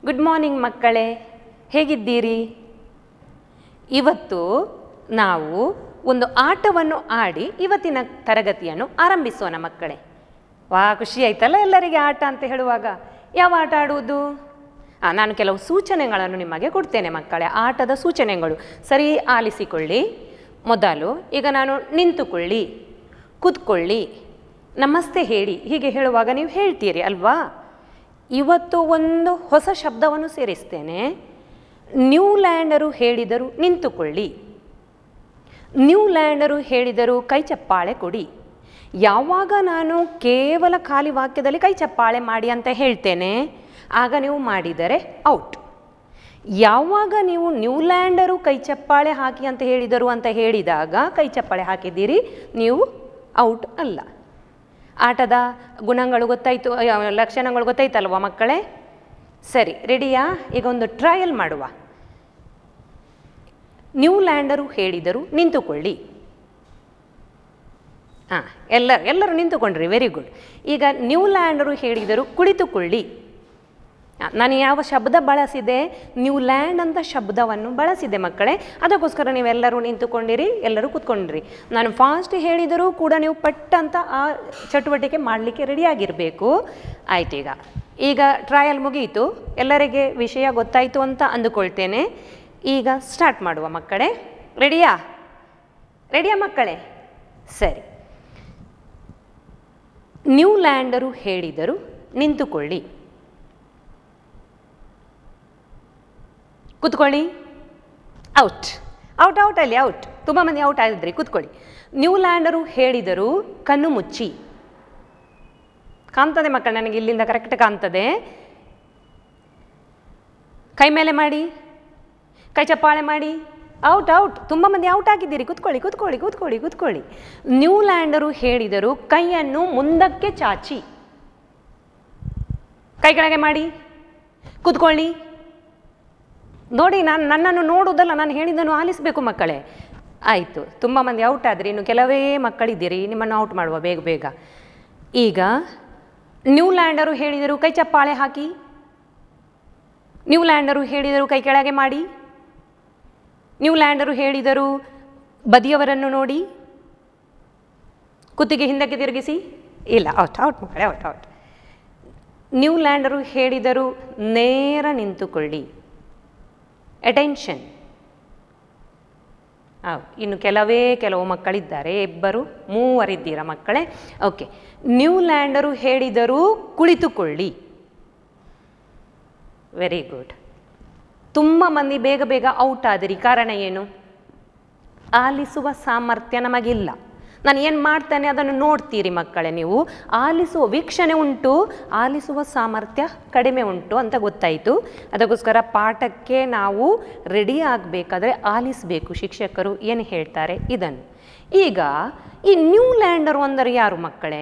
good morning ಮಕ್ಕಳೇ ಹೇಗಿದ್ದೀರಿ ಇವತ್ತು ನಾವು ಒಂದು ಆಟವನ್ನು ಆಡಿ ಇವತ್ತಿನ ತರಗತಿಯನ್ನು ಆರಂಭಿಸೋಣ ಮಕ್ಕಳೇ ವಾ ಖುಷಿ ಆಯ್ತಲ್ಲ ಎಲ್ಲರಿಗೆ ಆಟ ಅಂತ ಹೇಳುವಾಗ ಯಾವ ಆಟ ಆಡುವುದು ಆ, ನಾನು ಕೆಲವು ಸೂಚನೆಗಳನ್ನು ನಿಮಗೆ ಕೊಡ್ತೇನೆ ಮಕ್ಕಳೇ ಆಟದ ಸೂಚನೆಗಳು ಸರಿ ಆಲಿಸಿಕೊಳ್ಳಿ ಮೊದಲು ಈಗ ನಾನು ನಿಂತುಕೊಳ್ಳಿ ಕೂತ್ಕೊಳ್ಳಿ ನಮಸ್ತೆ ಹೇಳಿ ಹೀಗೆ ಹೇಳುವಾಗ ನೀವು ಹೇಳ್ತೀರಿ ಅಲ್ವಾ ಇವತ್ತು ಒಂದು ಹೊಸ ಶಬ್ದವನ್ನು ಸೇರಿಸ್ತೇನೆ ನ್ಯೂಲ್ಯಾಂಡರು ಹೇಳಿದರು ನಿಂತುಕೊಳ್ಳಿ ನ್ಯೂಲ್ಯಾಂಡರು ಹೇಳಿದರು ಕೈ ಚಪ್ಪಾಳೆ ಕೊಡಿ ಯಾವಾಗ ನಾನು ಕೇವಲ ಖಾಲಿ ವಾಕ್ಯದಲ್ಲಿ ಕೈ ಚಪ್ಪಾಳೆ ಮಾಡಿ ಅಂತ ಹೇಳ್ತೇನೆ ಆಗ ನೀವು ಮಾಡಿದರೆ ಔಟ್ ಯಾವಾಗ ನೀವು ನ್ಯೂಲ್ಯಾಂಡರು ಕೈ ಚಪ್ಪಾಳೆ ಹಾಕಿ ಅಂತ ಹೇಳಿದರು ಅಂತ ಹೇಳಿದಾಗ ಕೈ ಚಪ್ಪಾಳೆ ಹಾಕಿದ್ದೀರಿ ನೀವು ಔಟ್ ಅಲ್ಲ ಆಟದ ಗುಣಗಳು ಗೊತ್ತಾಯಿತು ಅಯ್ಯೋ, ಲಕ್ಷಣಗಳು ಗೊತ್ತಾಯ್ತಲ್ವ ಮಕ್ಕಳೇ ಸರಿ ರೆಡಿಯಾ ಈಗ ಒಂದು ಟ್ರಯಲ್ ಮಾಡುವ ನ್ಯೂಲ್ಯಾಂಡರು ಹೇಳಿದರು ನಿಂತುಕೊಳ್ಳಿ ಹಾಂ ಎಲ್ಲ ಎಲ್ಲರೂ ನಿಂತುಕೊಂಡ್ರಿ ವೆರಿ ಗುಡ್ ಈಗ ನ್ಯೂಲ್ಯಾಂಡರು ಹೇಳಿದರು ಕುಳಿತುಕೊಳ್ಳಿ ಆ, ನಾನು ಯಾವ ಶಬ್ದ ಬಳಸಿದೆ ನ್ಯೂಲ್ಯಾಂಡ್ ಅಂತ ಶಬ್ದವನ್ನು ಬಳಸಿದೆ ಮಕ್ಕಳೇ ಅದಕ್ಕೋಸ್ಕರ ನೀವೆಲ್ಲರೂ ನಿಂತುಕೊಂಡಿರಿ ಎಲ್ಲರೂ ಕೂತ್ಕೊಂಡ್ರಿ ನಾನು ಫಾಸ್ಟ್ ಹೇಳಿದರೂ ಕೂಡ ನೀವು ಪಟ್ ಅಂತ ಆ ಚಟುವಟಿಕೆ ಮಾಡಲಿಕ್ಕೆ ರೆಡಿಯಾಗಿರಬೇಕು ಆಯ್ತು ಈಗ ಈಗ ಟ್ರಯಲ್ ಮುಗಿಯಿತು ಎಲ್ಲರಿಗೆ ವಿಷಯ ಗೊತ್ತಾಯಿತು ಅಂತ ಅಂದುಕೊಳ್ತೇನೆ ಈಗ ಸ್ಟಾರ್ಟ್ ಮಾಡುವ ಮಕ್ಕಳೇ ರೆಡಿಯಾ ರೆಡಿಯಾ ಮಕ್ಕಳೇ ಸರಿ ನ್ಯೂಲ್ಯಾಂಡರು ಹೇಳಿದರು ನಿಂತುಕೊಳ್ಳಿ ಕೂತ್ಕೊಳ್ಳಿ ಔಟ್ ಔಟ್ ಔಟ್ ಅಲ್ಲಿ ಔಟ್ ತುಂಬ ಮಂದಿ ಔಟ್ ಆಗಿದ್ರಿ ಕೂತ್ಕೊಳ್ಳಿ ನ್ಯೂಲ್ಯಾಂಡರು ಹೇಳಿದರು ಕಣ್ಣು ಮುಚ್ಚಿ ಕಾಣ್ತದೆ ಮಕ್ಕಳು ನನಗೆ ಇಲ್ಲಿಂದ ಕರೆಕ್ಟ್ ಕಾಣ್ತದೆ ಕೈ ಮೇಲೆ ಮಾಡಿ ಕೈ ಚಪ್ಪಾಳೆ ಮಾಡಿ ಔಟ್ ಔಟ್ ತುಂಬ ಮಂದಿ ಔಟ್ ಆಗಿದ್ದೀರಿ ಕೂತ್ಕೊಳ್ಳಿ ಕೂತ್ಕೊಳ್ಳಿ ಕೂತ್ಕೊಳ್ಳಿ ಕೂತ್ಕೊಳ್ಳಿ ನ್ಯೂಲ್ಯಾಂಡರು ಹೇಳಿದರು ಕೈಯನ್ನು ಮುಂದಕ್ಕೆ ಚಾಚಿ ಕೈ ಕೆಳಗೆ ಮಾಡಿ ಕೂತ್ಕೊಳ್ಳಿ ನೋಡಿ ನಾನು ನನ್ನನ್ನು ನೋಡುವುದಲ್ಲ ನಾನು ಹೇಳಿದ್ದನ್ನು ಆಲಿಸಬೇಕು ಮಕ್ಕಳೇ ಆಯಿತು ತುಂಬ ಮಂದಿ ಔಟ್ ಆದರೆ ಇನ್ನು ಕೆಲವೇ ಮಕ್ಕಳಿದ್ದೀರಿ ನಿಮ್ಮನ್ನು ಔಟ್ ಮಾಡುವ ಬೇಗ ಬೇಗ ಈಗ ನ್ಯೂಲ್ಯಾಂಡರು ಹೇಳಿದರು ಕೈ ಚಪ್ಪಾಳೆ ಹಾಕಿ ನ್ಯೂಲ್ಯಾಂಡರು ಹೇಳಿದರು ಕೈ ಕೆಳಗೆ ಮಾಡಿ ನ್ಯೂಲ್ಯಾಂಡರು ಹೇಳಿದರು ಬದಿಯವರನ್ನು ನೋಡಿ ಕುತ್ತಿಗೆ ಹಿಂದಕ್ಕೆ ತಿರುಗಿಸಿ ಇಲ್ಲ ಔಟ್ ಔಟ್ ಮಕ್ಕಳೇ ಔಟ್ ಔಟ್ ನ್ಯೂಲ್ಯಾಂಡರು ಹೇಳಿದರು ನೇರ ನಿಂತುಕೊಳ್ಳಿ ಅಟೆನ್ಷನ್ ಹೌದು ಇನ್ನು ಕೆಲವೇ ಕೆಲವು ಮಕ್ಕಳಿದ್ದಾರೆ ಇಬ್ಬರು ಮೂವರಿದ್ದೀರಾ ಮಕ್ಕಳೇ ಓಕೆ ನ್ಯೂಲ್ಯಾಂಡರು ಹೇಳಿದರೂ ಕುಳಿತುಕೊಳ್ಳಿ ವೆರಿ ಗುಡ್ ತುಂಬ ಮಂದಿ ಬೇಗ ಬೇಗ ಔಟ್ ಆದಿರಿ ಕಾರಣ ಏನು ಆಲಿಸುವ ಸಾಮರ್ಥ್ಯ ನಮಗಿಲ್ಲ ನಾನು ಏನು ಮಾಡ್ತೇನೆ ಅದನ್ನು ನೋಡ್ತೀರಿ ಮಕ್ಕಳೇ ನೀವು ಆಲಿಸುವ ವೀಕ್ಷಣೆ ಉಂಟು ಆಲಿಸುವ ಸಾಮರ್ಥ್ಯ ಕಡಿಮೆ ಉಂಟು ಅಂತ ಗೊತ್ತಾಯಿತು ಅದಕ್ಕೋಸ್ಕರ ಪಾಠಕ್ಕೆ ನಾವು ರೆಡಿ ಆಗಬೇಕಾದ್ರೆ ಆಲಿಸಬೇಕು ಶಿಕ್ಷಕರು ಏನು ಹೇಳ್ತಾರೆ ಇದನ್ನು ಈಗ ಈ ನ್ಯೂಲ್ಯಾಂಡರು ಅಂದರೆ ಯಾರು ಮಕ್ಕಳೇ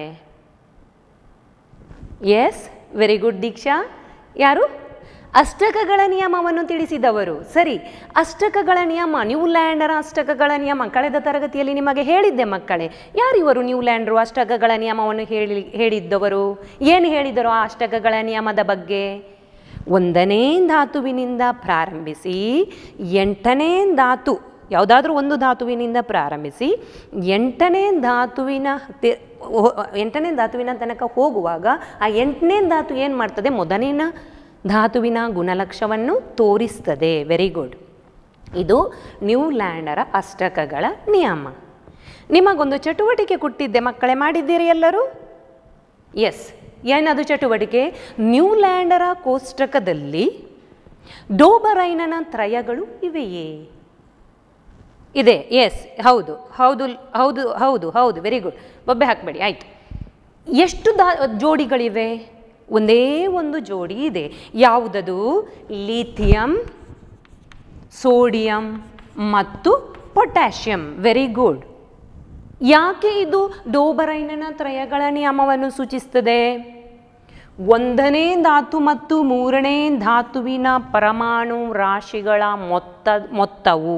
ಎಸ್ ವೆರಿ ಗುಡ್ ದೀಕ್ಷಾ ಯಾರು ಅಷ್ಟಕಗಳ ನಿಯಮವನ್ನು ತಿಳಿಸಿದವರು ಸರಿ ಅಷ್ಟಕಗಳ ನಿಯಮ ನ್ಯೂಲ್ಯಾಂಡರ ಅಷ್ಟಕಗಳ ನಿಯಮ ಕಳೆದ ತರಗತಿಯಲ್ಲಿ ನಿಮಗೆ ಹೇಳಿದ್ದೆ ಮಕ್ಕಳೇ ಯಾರಿವರು ನ್ಯೂಲ್ಯಾಂಡರು ಅಷ್ಟಕಗಳ ನಿಯಮವನ್ನು ಹೇಳಿ ಹೇಳಿದ್ದವರು ಏನು ಹೇಳಿದರು ಆ ಅಷ್ಟಕಗಳ ನಿಯಮದ ಬಗ್ಗೆ ಒಂದನೇ ಧಾತುವಿನಿಂದ ಪ್ರಾರಂಭಿಸಿ ಎಂಟನೇ ಧಾತು ಯಾವುದಾದ್ರೂ ಒಂದು ಧಾತುವಿನಿಂದ ಪ್ರಾರಂಭಿಸಿ ಎಂಟನೇ ಧಾತುವಿನ ತೆ- ಹೋ- ಎಂಟನೇ ಧಾತುವಿನ ತನಕ ಹೋಗುವಾಗ ಆ ಎಂಟನೇ ಧಾತು ಏನು ಮಾಡ್ತದೆ ಮೊದಲಿನ ಧಾತುವಿನ ಗುಣಲಕ್ಷವನ್ನು ತೋರಿಸ್ತದೆ ವೆರಿ ಗುಡ್ ಇದು ನ್ಯೂಲ್ಯಾಂಡರ ಅಷ್ಟಕಗಳ ನಿಯಮ ನಿಮಗೊಂದು ಚಟುವಟಿಕೆ ಕೊಟ್ಟಿದ್ದೆ ಮಕ್ಕಳೇ ಮಾಡಿದ್ದೀರಿ ಎಲ್ಲರೂ ಎಸ್ ಏನದು ಚಟುವಟಿಕೆ ನ್ಯೂಲ್ಯಾಂಡರ ಕೋಷ್ಟಕದಲ್ಲಿ ಡೋಬರೈನನ ತ್ರಯಗಳು ಇವೆಯೇ ಇದೆ ಎಸ್ ಹೌದು ಹೌದು ಹೌದು ಹೌದು ಹೌದು ವೆರಿ ಗುಡ್ ಬೊಬ್ಬೆ ಹಾಕಬೇಡಿ ಆಯಿತು ಎಷ್ಟು ದಾ ಜೋಡಿಗಳಿವೆ ಒಂದೇ ಒಂದು ಜೋಡಿ ಇದೆ ಯಾವುದದು ಲಿಥಿಯಂ ಸೋಡಿಯಂ ಮತ್ತು ಪೊಟ್ಯಾಷಿಯಂ ವೆರಿ ಗುಡ್ ಯಾಕೆ ಇದು ಡೋಬರೈನನ ತ್ರಯಗಳ ನಿಯಮವನ್ನು ಸೂಚಿಸ್ತದೆ ಒಂದನೇ ಧಾತು ಮತ್ತು ಮೂರನೇ ಧಾತುವಿನ ಪರಮಾಣು ರಾಶಿಗಳ ಮೊತ್ತ ಮೊತ್ತವು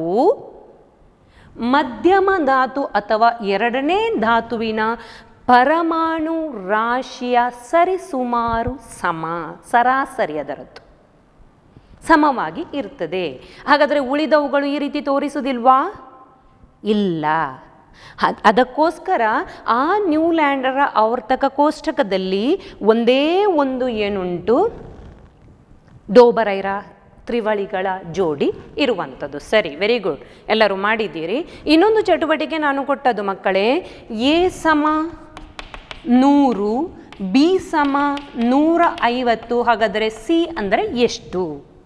ಮಧ್ಯಮ ಧಾತು ಅಥವಾ ಎರಡನೇ ಧಾತುವಿನ ಪರಮಾಣು ರಾಶಿಯ ಸರಿಸುಮಾರು ಸಮ ಸರಾಸರಿ ಅದರದ್ದು ಸಮವಾಗಿ ಇರ್ತದೆ ಹಾಗಾದರೆ ಉಳಿದವುಗಳು ಈ ರೀತಿ ತೋರಿಸುವುದಿಲ್ವಾ ಇಲ್ಲ ಅದ್- ಅದಕ್ಕೋಸ್ಕರ ಆ ನ್ಯೂಲ್ಯಾಂಡರ ಆವರ್ತಕ ಕೋಷ್ಟಕದಲ್ಲಿ ಒಂದೇ ಒಂದು ಏನುಂಟು ಡೋಬರೈರ ತ್ರಿವಳಿಗಳ ಜೋಡಿ ಇರುವಂಥದ್ದು ಸರಿ ವೆರಿ ಗುಡ್ ಎಲ್ಲರೂ ಮಾಡಿದ್ದೀರಿ ಇನ್ನೊಂದು ಚಟುವಟಿಕೆ ನಾನು ಕೊಟ್ಟದ್ದು ಮಕ್ಕಳೇ ಎ ಸಮ ನೂರು ಬಿ ಸಮ ನೂರ ಐವತ್ತು ಹಾಗಾದರೆ ಸಿ ಅಂದರೆ ಎಷ್ಟು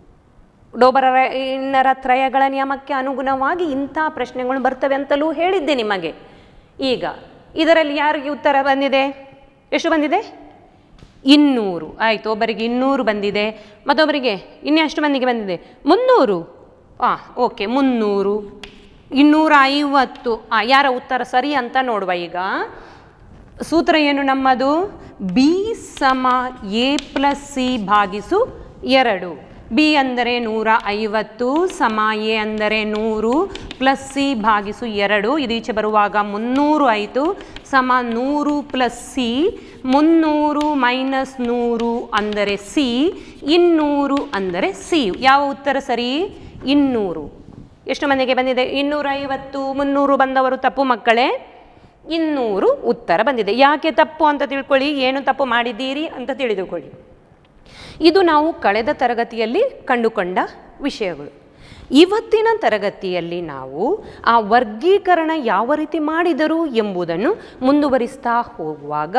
ಡೋಬರೈನರ ತ್ರಯಗಳ ನಿಯಮಕ್ಕೆ ಅನುಗುಣವಾಗಿ ಇಂಥ ಪ್ರಶ್ನೆಗಳು ಬರ್ತವೆ ಅಂತಲೂ ಹೇಳಿದ್ದೆ ನಿಮಗೆ ಈಗ ಇದರಲ್ಲಿ ಯಾರಿಗೆ ಉತ್ತರ ಬಂದಿದೆ ಎಷ್ಟು ಬಂದಿದೆ ಇನ್ನೂರು ಆಯಿತು ಒಬ್ಬರಿಗೆ ಇನ್ನೂರು ಬಂದಿದೆ ಮತ್ತೊಬ್ಬರಿಗೆ ಇನ್ನೆಷ್ಟು ಮಂದಿಗೆ ಬಂದಿದೆ ಮುನ್ನೂರು ಹಾಂ ಓಕೆ ಮುನ್ನೂರು ಇನ್ನೂರ ಐವತ್ತು ಹಾಂ ಯಾರ ಉತ್ತರ ಸರಿ ಅಂತ ನೋಡುವ ಈಗ ಸೂತ್ರ ಏನು ನಮ್ಮದು ಬಿ ಸಮ ಎ ಪ್ಲಸ್ ಸಿ ಭಾಗಿಸು ಎರಡು ಬಿ ಅಂದರೆ ನೂರ ಐವತ್ತು ಸಮ ಎ ಅಂದರೆ ನೂರು ಪ್ಲಸ್ ಸಿ ಭಾಗಿಸು ಎರಡು ಇದೀಚೆ ಬರುವಾಗ ಮುನ್ನೂರು ಆಯಿತು ಸಮ ನೂರು ಪ್ಲಸ್ ಸಿ ಮುನ್ನೂರು ಮೈನಸ್ ನೂರು ಅಂದರೆ ಸಿ ಇನ್ನೂರು ಅಂದರೆ ಸಿ ಯಾವ ಉತ್ತರ ಸರಿ ಇನ್ನೂರು ಎಷ್ಟು ಮಂದಿಗೆ ಬಂದಿದೆ ಇನ್ನೂರೈವತ್ತು ಮುನ್ನೂರು ಬಂದವರು ತಪ್ಪು ಮಕ್ಕಳೇ ಇನ್ನೂರು ಉತ್ತರ ಬಂದಿದೆ ಯಾಕೆ ತಪ್ಪು ಅಂತ ತಿಳ್ಕೊಳ್ಳಿ ಏನು ತಪ್ಪು ಮಾಡಿದ್ದೀರಿ ಅಂತ ತಿಳಿದುಕೊಳ್ಳಿ ಇದು ನಾವು ಕಳೆದ ತರಗತಿಯಲ್ಲಿ ಕಂಡುಕೊಂಡ ವಿಷಯಗಳು ಇವತ್ತಿನ ತರಗತಿಯಲ್ಲಿ ನಾವು ಆ ವರ್ಗೀಕರಣ ಯಾವ ರೀತಿ ಮಾಡಿದರು ಎಂಬುದನ್ನು ಮುಂದುವರಿಸ್ತಾ ಹೋಗುವಾಗ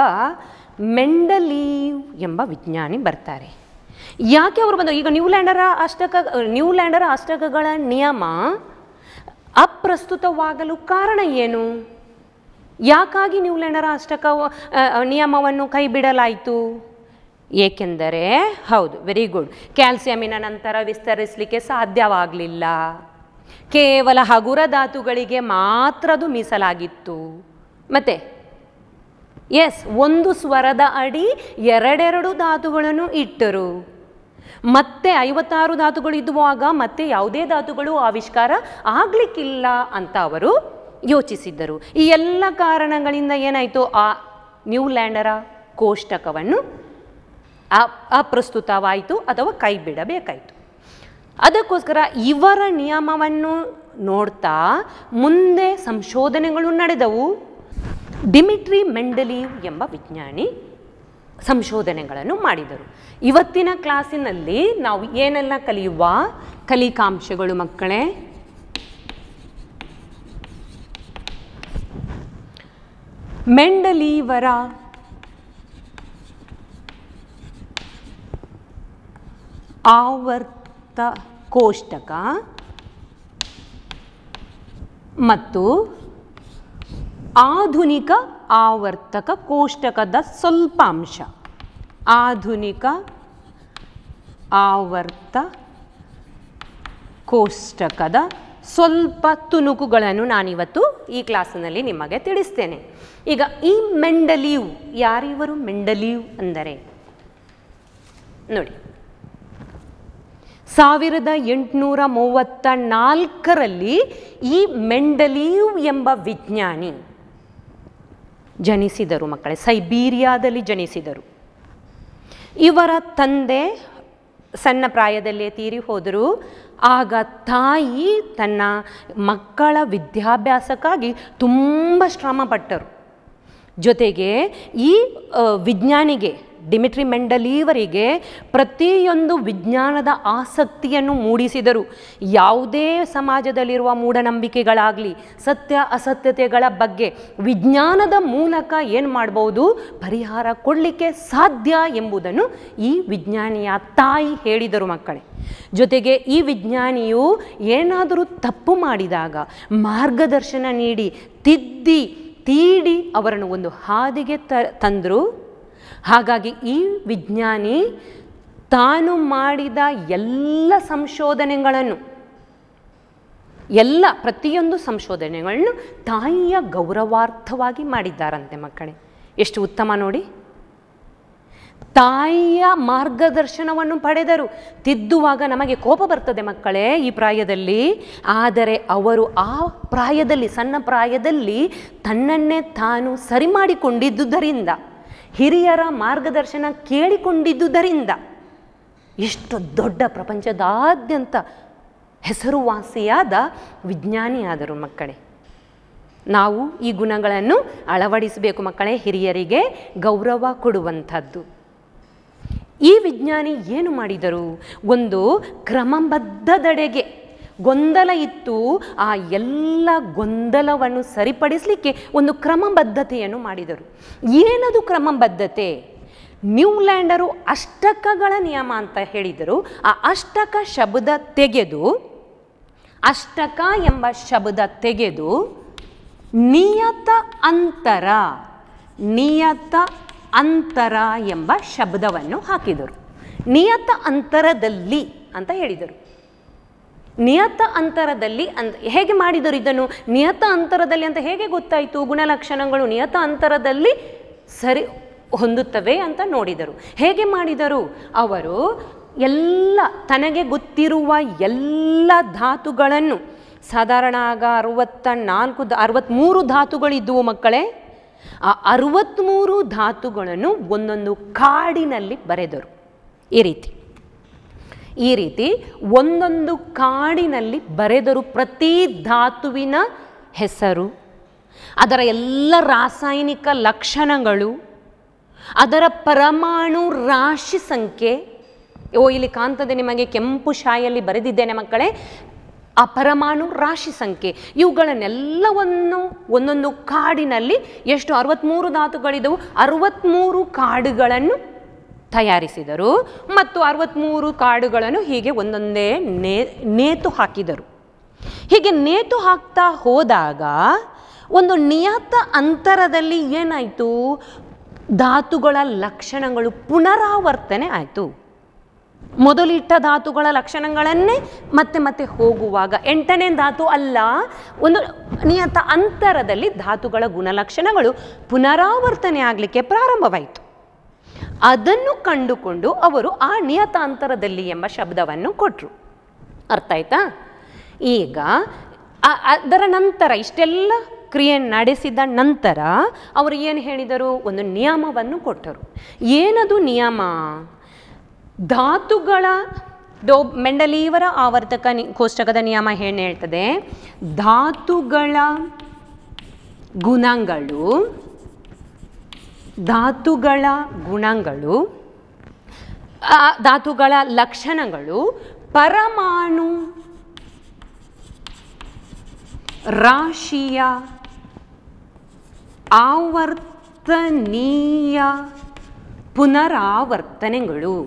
ಮೆಂಡಲೀವ್ ಎಂಬ ವಿಜ್ಞಾನಿ ಬರ್ತಾರೆ ಯಾಕೆ ಅವರು ಬಂದರು ಈಗ ನ್ಯೂಲ್ಯಾಂಡರ ಅಷ್ಟಕ ನ್ಯೂಲ್ಯಾಂಡರ ಅಷ್ಟಕಗಳ ನಿಯಮ ಅಪ್ರಸ್ತುತವಾಗಲು ಕಾರಣ ಏನು ಯಾಕಾಗಿ ನ್ಯೂಲ್ಯಾಂಡರ ಅಷ್ಟಕ ಆ, ನಿಯಮವನ್ನು ಕೈ ಬಿಡಲಾಯಿತು ಏಕೆಂದರೆ ಹೌದು ವೆರಿ ಗುಡ್ ಕ್ಯಾಲ್ಸಿಯಮಿನ ನಂತರ ವಿಸ್ತರಿಸಲಿಕ್ಕೆ ಸಾಧ್ಯವಾಗಲಿಲ್ಲ ಕೇವಲ ಹಗುರ ಧಾತುಗಳಿಗೆ ಮಾತ್ರ ಅದು ಮೀಸಲಾಗಿತ್ತು ಮತ್ತೆ ಎಸ್ ಒಂದು ಸ್ವರದ ಅಡಿ ಎರಡೆರಡು ಧಾತುಗಳನ್ನು ಇಟ್ಟರು ಮತ್ತೆ ಐವತ್ತಾರು ಧಾತುಗಳು ಇದ್ದುವಾಗ ಮತ್ತೆ ಯಾವುದೇ ಧಾತುಗಳು ಆವಿಷ್ಕಾರ ಆಗಲಿಕ್ಕಿಲ್ಲ ಅಂತ ಅವರು ಯೋಚಿಸಿದ್ದರು ಈ ಎಲ್ಲ ಕಾರಣಗಳಿಂದ ಏನಾಯಿತು ಆ ನ್ಯೂಲ್ಯಾಂಡರ ಕೋಷ್ಟಕವನ್ನು ಅ- ಅಪ್ರಸ್ತುತವಾಯಿತು ಅಥವಾ ಕೈ ಬಿಡಬೇಕಾಯಿತು ಅದಕ್ಕೋಸ್ಕರ ಇವರ ನಿಯಮವನ್ನು ನೋಡ್ತಾ ಮುಂದೆ ಸಂಶೋಧನೆಗಳು ನಡೆದವು ಡಿಮಿಟ್ರಿ ಮೆಂಡಲೀವ್ ಎಂಬ ವಿಜ್ಞಾನಿ ಸಂಶೋಧನೆಗಳನ್ನು ಮಾಡಿದರು ಇವತ್ತಿನ ಕ್ಲಾಸಿನಲ್ಲಿ ನಾವು ಏನೆಲ್ಲ ಕಲಿಯುವ ಕಲಿಕಾಂಶಗಳು ಮಕ್ಕಳೇ ಮೆಂಡಲೀವರ ಆವರ್ತ ಕೋಷ್ಟಕ ಮತ್ತು ಆಧುನಿಕ ಆವರ್ತಕ ಕೋಷ್ಟಕದ ಸ್ವಲ್ಪ ಅಂಶ ಆಧುನಿಕ ಆವರ್ತ ಕೋಷ್ಟಕದ ಸ್ವಲ್ಪ ತುಣುಕುಗಳನ್ನು ನಾನಿವತ್ತು ಈ ಕ್ಲಾಸಿನಲ್ಲಿ ನಿಮಗೆ ತಿಳಿಸ್ತೇನೆ ಈಗ ಈ ಮೆಂಡಲೀವ್ ಯಾರಿವರು ಮೆಂಡಲೀವ್ ಅಂದರೆ ನೋಡಿ ಸಾವಿರದ ಎಂಟುನೂರ ಮೂವತ್ತ ನಾಲ್ಕರಲ್ಲಿ ಈ ಮೆಂಡಲೀವ್ ಎಂಬ ವಿಜ್ಞಾನಿ ಜನಿಸಿದರು ಮಕ್ಕಳೇ ಸೈಬೀರಿಯಾದಲ್ಲಿ ಜನಿಸಿದರು ಇವರ ತಂದೆ ಸಣ್ಣ ಪ್ರಾಯದಲ್ಲೇ ತೀರಿ ಹೋದರು ಆಗ ತಾಯಿ ತನ್ನ ಮಕ್ಕಳ ವಿದ್ಯಾಭ್ಯಾಸಕ್ಕಾಗಿ ತುಂಬ ಶ್ರಮಪಟ್ಟರು ಜೊತೆಗೆ ಈ ಆ, ವಿಜ್ಞಾನಿಗೆ ಡಿಮಿಟ್ರಿ ಮೆಂಡಲೀವರಿಗೆ ಪ್ರತಿಯೊಂದು ವಿಜ್ಞಾನದ ಆಸಕ್ತಿಯನ್ನು ಮೂಡಿಸಿದರು ಯಾವುದೇ ಸಮಾಜದಲ್ಲಿರುವ ಮೂಢನಂಬಿಕೆಗಳಾಗಲಿ ಸತ್ಯ ಅಸತ್ಯತೆಗಳ ಬಗ್ಗೆ ವಿಜ್ಞಾನದ ಮೂಲಕ ಏನು ಮಾಡ್ಬೋದು ಪರಿಹಾರ ಕೊಡಲಿಕ್ಕೆ ಸಾಧ್ಯ ಎಂಬುದನ್ನು ಈ ವಿಜ್ಞಾನಿಯ ತಾಯಿ ಹೇಳಿದರು ಮಕ್ಕಳೇ ಜೊತೆಗೆ ಈ ವಿಜ್ಞಾನಿಯು ಏನಾದರೂ ತಪ್ಪು ಮಾಡಿದಾಗ ಮಾರ್ಗದರ್ಶನ ನೀಡಿ ತಿದ್ದಿ ತೀಡಿ ಅವರನ್ನು ಒಂದು ಹಾದಿಗೆ ತ ತಂದರು ಹಾಗಾಗಿ ಈ ವಿಜ್ಞಾನಿ ತಾನು ಮಾಡಿದ ಎಲ್ಲ ಸಂಶೋಧನೆಗಳನ್ನು ಎಲ್ಲ ಪ್ರತಿಯೊಂದು ಸಂಶೋಧನೆಗಳನ್ನು ತಾಯಿಯ ಗೌರವಾರ್ಥವಾಗಿ ಮಾಡಿದ್ದಾರಂತೆ ಮಕ್ಕಳೇ ಎಷ್ಟು ಉತ್ತಮ ನೋಡಿ ತಾಯಿಯ ಮಾರ್ಗದರ್ಶನವನ್ನು ಪಡೆದರು ತಿದ್ದುವಾಗ ನಮಗೆ ಕೋಪ ಬರ್ತದೆ ಮಕ್ಕಳೇ ಈ ಪ್ರಾಯದಲ್ಲಿ ಆದರೆ ಅವರು ಆ ಪ್ರಾಯದಲ್ಲಿ ಸಣ್ಣ ಪ್ರಾಯದಲ್ಲಿ ತನ್ನನ್ನೇ ತಾನು ಸರಿ ಮಾಡಿಕೊಂಡಿದ್ದುದರಿಂದ ಹಿರಿಯರ ಮಾರ್ಗದರ್ಶನ ಕೇಳಿಕೊಂಡಿದ್ದುದರಿಂದ ಎಷ್ಟು ದೊಡ್ಡ ಪ್ರಪಂಚದಾದ್ಯಂತ ಹೆಸರುವಾಸಿಯಾದ ವಿಜ್ಞಾನಿಯಾದರು ಮಕ್ಕಳೇ ನಾವು ಈ ಗುಣಗಳನ್ನು ಅಳವಡಿಸಬೇಕು ಮಕ್ಕಳೇ ಹಿರಿಯರಿಗೆ ಗೌರವ ಕೊಡುವಂಥದ್ದು ಈ ವಿಜ್ಞಾನಿ ಏನು ಮಾಡಿದರು ಒಂದು ಕ್ರಮಬದ್ಧದೆಡೆಗೆ ಗೊಂದಲ ಇತ್ತು ಆ ಎಲ್ಲ ಗೊಂದಲವನ್ನು ಸರಿಪಡಿಸಲಿಕ್ಕೆ ಒಂದು ಕ್ರಮಬದ್ಧತೆಯನ್ನು ಮಾಡಿದರು ಏನದು ಕ್ರಮಬದ್ಧತೆ ನ್ಯೂಲ್ಯಾಂಡರು ಅಷ್ಟಕಗಳ ನಿಯಮ ಅಂತ ಹೇಳಿದರು ಆ ಅಷ್ಟಕ ಶಬ್ದ ತೆಗೆದು ಅಷ್ಟಕ ಎಂಬ ಶಬ್ದ ತೆಗೆದು ನಿಯತ ಅಂತರ ನಿಯತ ಅಂತರ ಎಂಬ ಶಬ್ದವನ್ನು ಹಾಕಿದರು ನಿಯತ ಅಂತರದಲ್ಲಿ ಅಂತ ಹೇಳಿದರು ನಿಯತ ಅಂತರದಲ್ಲಿ ಅಂದ್ ಹೇಗೆ ಮಾಡಿದರು ಇದನ್ನು ನಿಯತ ಅಂತರದಲ್ಲಿ ಅಂತ ಹೇಗೆ ಗೊತ್ತಾಯಿತು ಗುಣಲಕ್ಷಣಗಳು ನಿಯತ ಅಂತರದಲ್ಲಿ ಸರಿ ಹೊಂದುತ್ತವೆ ಅಂತ ನೋಡಿದರು ಹೇಗೆ ಮಾಡಿದರು ಅವರು ಎಲ್ಲ ತನಗೆ ಗೊತ್ತಿರುವ ಎಲ್ಲ ಧಾತುಗಳನ್ನು ಸಾಧಾರಣ ಆಗ ಅರವತ್ತ ನಾಲ್ಕು ದ ಅರವತ್ತ್ಮೂರು ಧಾತುಗಳಿದ್ದವು ಮಕ್ಕಳೇ ಆ ಅರವತ್ತ್ಮೂರು ಧಾತುಗಳನ್ನು ಒಂದೊಂದು ಕಾಡಿನಲ್ಲಿ ಬರೆದರು ಈ ರೀತಿ ಈ ರೀತಿ ಒಂದೊಂದು ಕಾಡಿನಲ್ಲಿ ಬರೆದರು ಪ್ರತಿ ಧಾತುವಿನ ಹೆಸರು ಅದರ ಎಲ್ಲ ರಾಸಾಯನಿಕ ಲಕ್ಷಣಗಳು ಅದರ ಪರಮಾಣು ರಾಶಿ ಸಂಖ್ಯೆ ಓ ಇಲ್ಲಿ ಕಾಣ್ತದೆ ನಿಮಗೆ ಕೆಂಪು ಶಾಯಲ್ಲಿ ಬರೆದಿದ್ದೇನೆ ಮಕ್ಕಳೇ ಆ ಪರಮಾಣು ರಾಶಿ ಸಂಖ್ಯೆ ಇವುಗಳನ್ನೆಲ್ಲವನ್ನು ಒಂದೊಂದು ಕಾಡಿನಲ್ಲಿ ಎಷ್ಟು ಅರವತ್ತ್ಮೂರು ಧಾತುಗಳಿದ್ದವು ಅರವತ್ತ್ಮೂರು ಕಾಡುಗಳನ್ನು ತಯಾರಿಸಿದರು ಮತ್ತು ಅರವತ್ತ್ಮೂರು ಕಾಡುಗಳನ್ನು ಹೀಗೆ ಒಂದೊಂದೇ ನೇ ನೇತು ಹಾಕಿದರು ಹೀಗೆ ನೇತು ಹಾಕ್ತಾ ಹೋದಾಗ ಒಂದು ನಿಯತ ಅಂತರದಲ್ಲಿ ಏನಾಯಿತು ಧಾತುಗಳ ಲಕ್ಷಣಗಳು ಪುನರಾವರ್ತನೆ ಆಯಿತು ಮೊದಲಿಟ್ಟ ಧಾತುಗಳ ಲಕ್ಷಣಗಳನ್ನೇ ಮತ್ತೆ ಮತ್ತೆ ಹೋಗುವಾಗ ಎಂಟನೇ ಧಾತು ಅಲ್ಲ ಒಂದು ನಿಯತ ಅಂತರದಲ್ಲಿ ಧಾತುಗಳ ಗುಣಲಕ್ಷಣಗಳು ಪುನರಾವರ್ತನೆ ಆಗಲಿಕ್ಕೆ ಪ್ರಾರಂಭವಾಯಿತು ಅದನ್ನು ಕಂಡುಕೊಂಡು ಅವರು ಆ ನಿಯತಾಂತರದಲ್ಲಿ ಎಂಬ ಶಬ್ದವನ್ನು ಕೊಟ್ಟರು ಅರ್ಥ ಆಯ್ತಾ ಈಗ ಆ- ಅದರ ನಂತರ ಇಷ್ಟೆಲ್ಲ ಕ್ರಿಯೆ ನಡೆಸಿದ ನಂತರ ಅವರು ಏನು ಹೇಳಿದರು ಒಂದು ನಿಯಮವನ್ನು ಕೊಟ್ಟರು ಏನದು ನಿಯಮ ಧಾತುಗಳ ಡೋ ಮೆಂಡಲೀವರ ಆವರ್ತಕ ನಿ ಕೋಷ್ಟಕದ ನಿಯಮ ಏನು ಹೇಳ್ತದೆ ಧಾತುಗಳ ಗುಣಗಳು ಧಾತುಗಳ ಗುಣಗಳು ಆ ಧಾತುಗಳ ಲಕ್ಷಣಗಳು ಪರಮಾಣು ರಾಶಿಯ ಆವರ್ತನೀಯ ಪುನರಾವರ್ತನೆಗಳು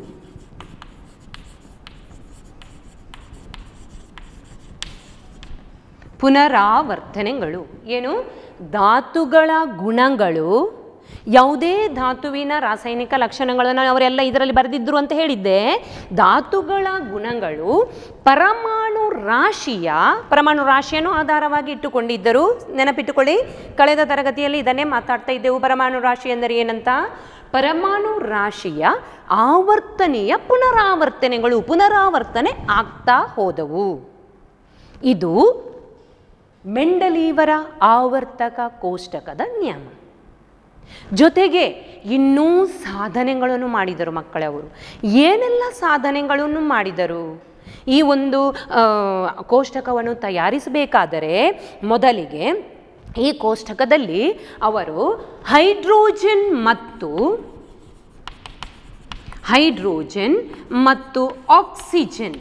ಪುನರಾವರ್ತನೆಗಳು ಏನು ಧಾತುಗಳ ಗುಣಗಳು ಯಾವುದೇ ಧಾತುವಿನ ರಾಸಾಯನಿಕ ಲಕ್ಷಣಗಳನ್ನು ಅವರೆಲ್ಲ ಇದರಲ್ಲಿ ಬರೆದಿದ್ದರು ಅಂತ ಹೇಳಿದ್ದೆ ಧಾತುಗಳ ಗುಣಗಳು ಪರಮಾಣು ರಾಶಿಯ ಪರಮಾಣು ರಾಶಿಯನ್ನು ಆಧಾರವಾಗಿ ಇಟ್ಟುಕೊಂಡಿದ್ದರು ನೆನಪಿಟ್ಟುಕೊಳ್ಳಿ ಕಳೆದ ತರಗತಿಯಲ್ಲಿ ಇದನ್ನೇ ಮಾತಾಡ್ತಾ ಇದ್ದೆವು ಪರಮಾಣು ರಾಶಿ ಎಂದರೆ ಏನಂತ ಪರಮಾಣು ರಾಶಿಯ ಆವರ್ತನೀಯ ಪುನರಾವರ್ತನೆಗಳು ಪುನರಾವರ್ತನೆ ಆಗ್ತಾ ಹೋದವು ಇದು ಮೆಂಡಲೀವರ ಆವರ್ತಕ ಕೋಷ್ಟಕದ ನಿಯಮ ಜೊತೆಗೆ ಇನ್ನೂ ಸಾಧನೆಗಳನ್ನು ಮಾಡಿದರು ಮಕ್ಕಳೇ ಅವರು ಏನೆಲ್ಲ ಸಾಧನೆಗಳನ್ನು ಮಾಡಿದರು ಈ ಒಂದು ಆ, ಕೋಷ್ಟಕವನ್ನು ತಯಾರಿಸಬೇಕಾದರೆ ಮೊದಲಿಗೆ ಈ ಕೋಷ್ಟಕದಲ್ಲಿ ಅವರು ಹೈಡ್ರೋಜನ್ ಮತ್ತು ಹೈಡ್ರೋಜನ್ ಮತ್ತು ಆಕ್ಸಿಜನ್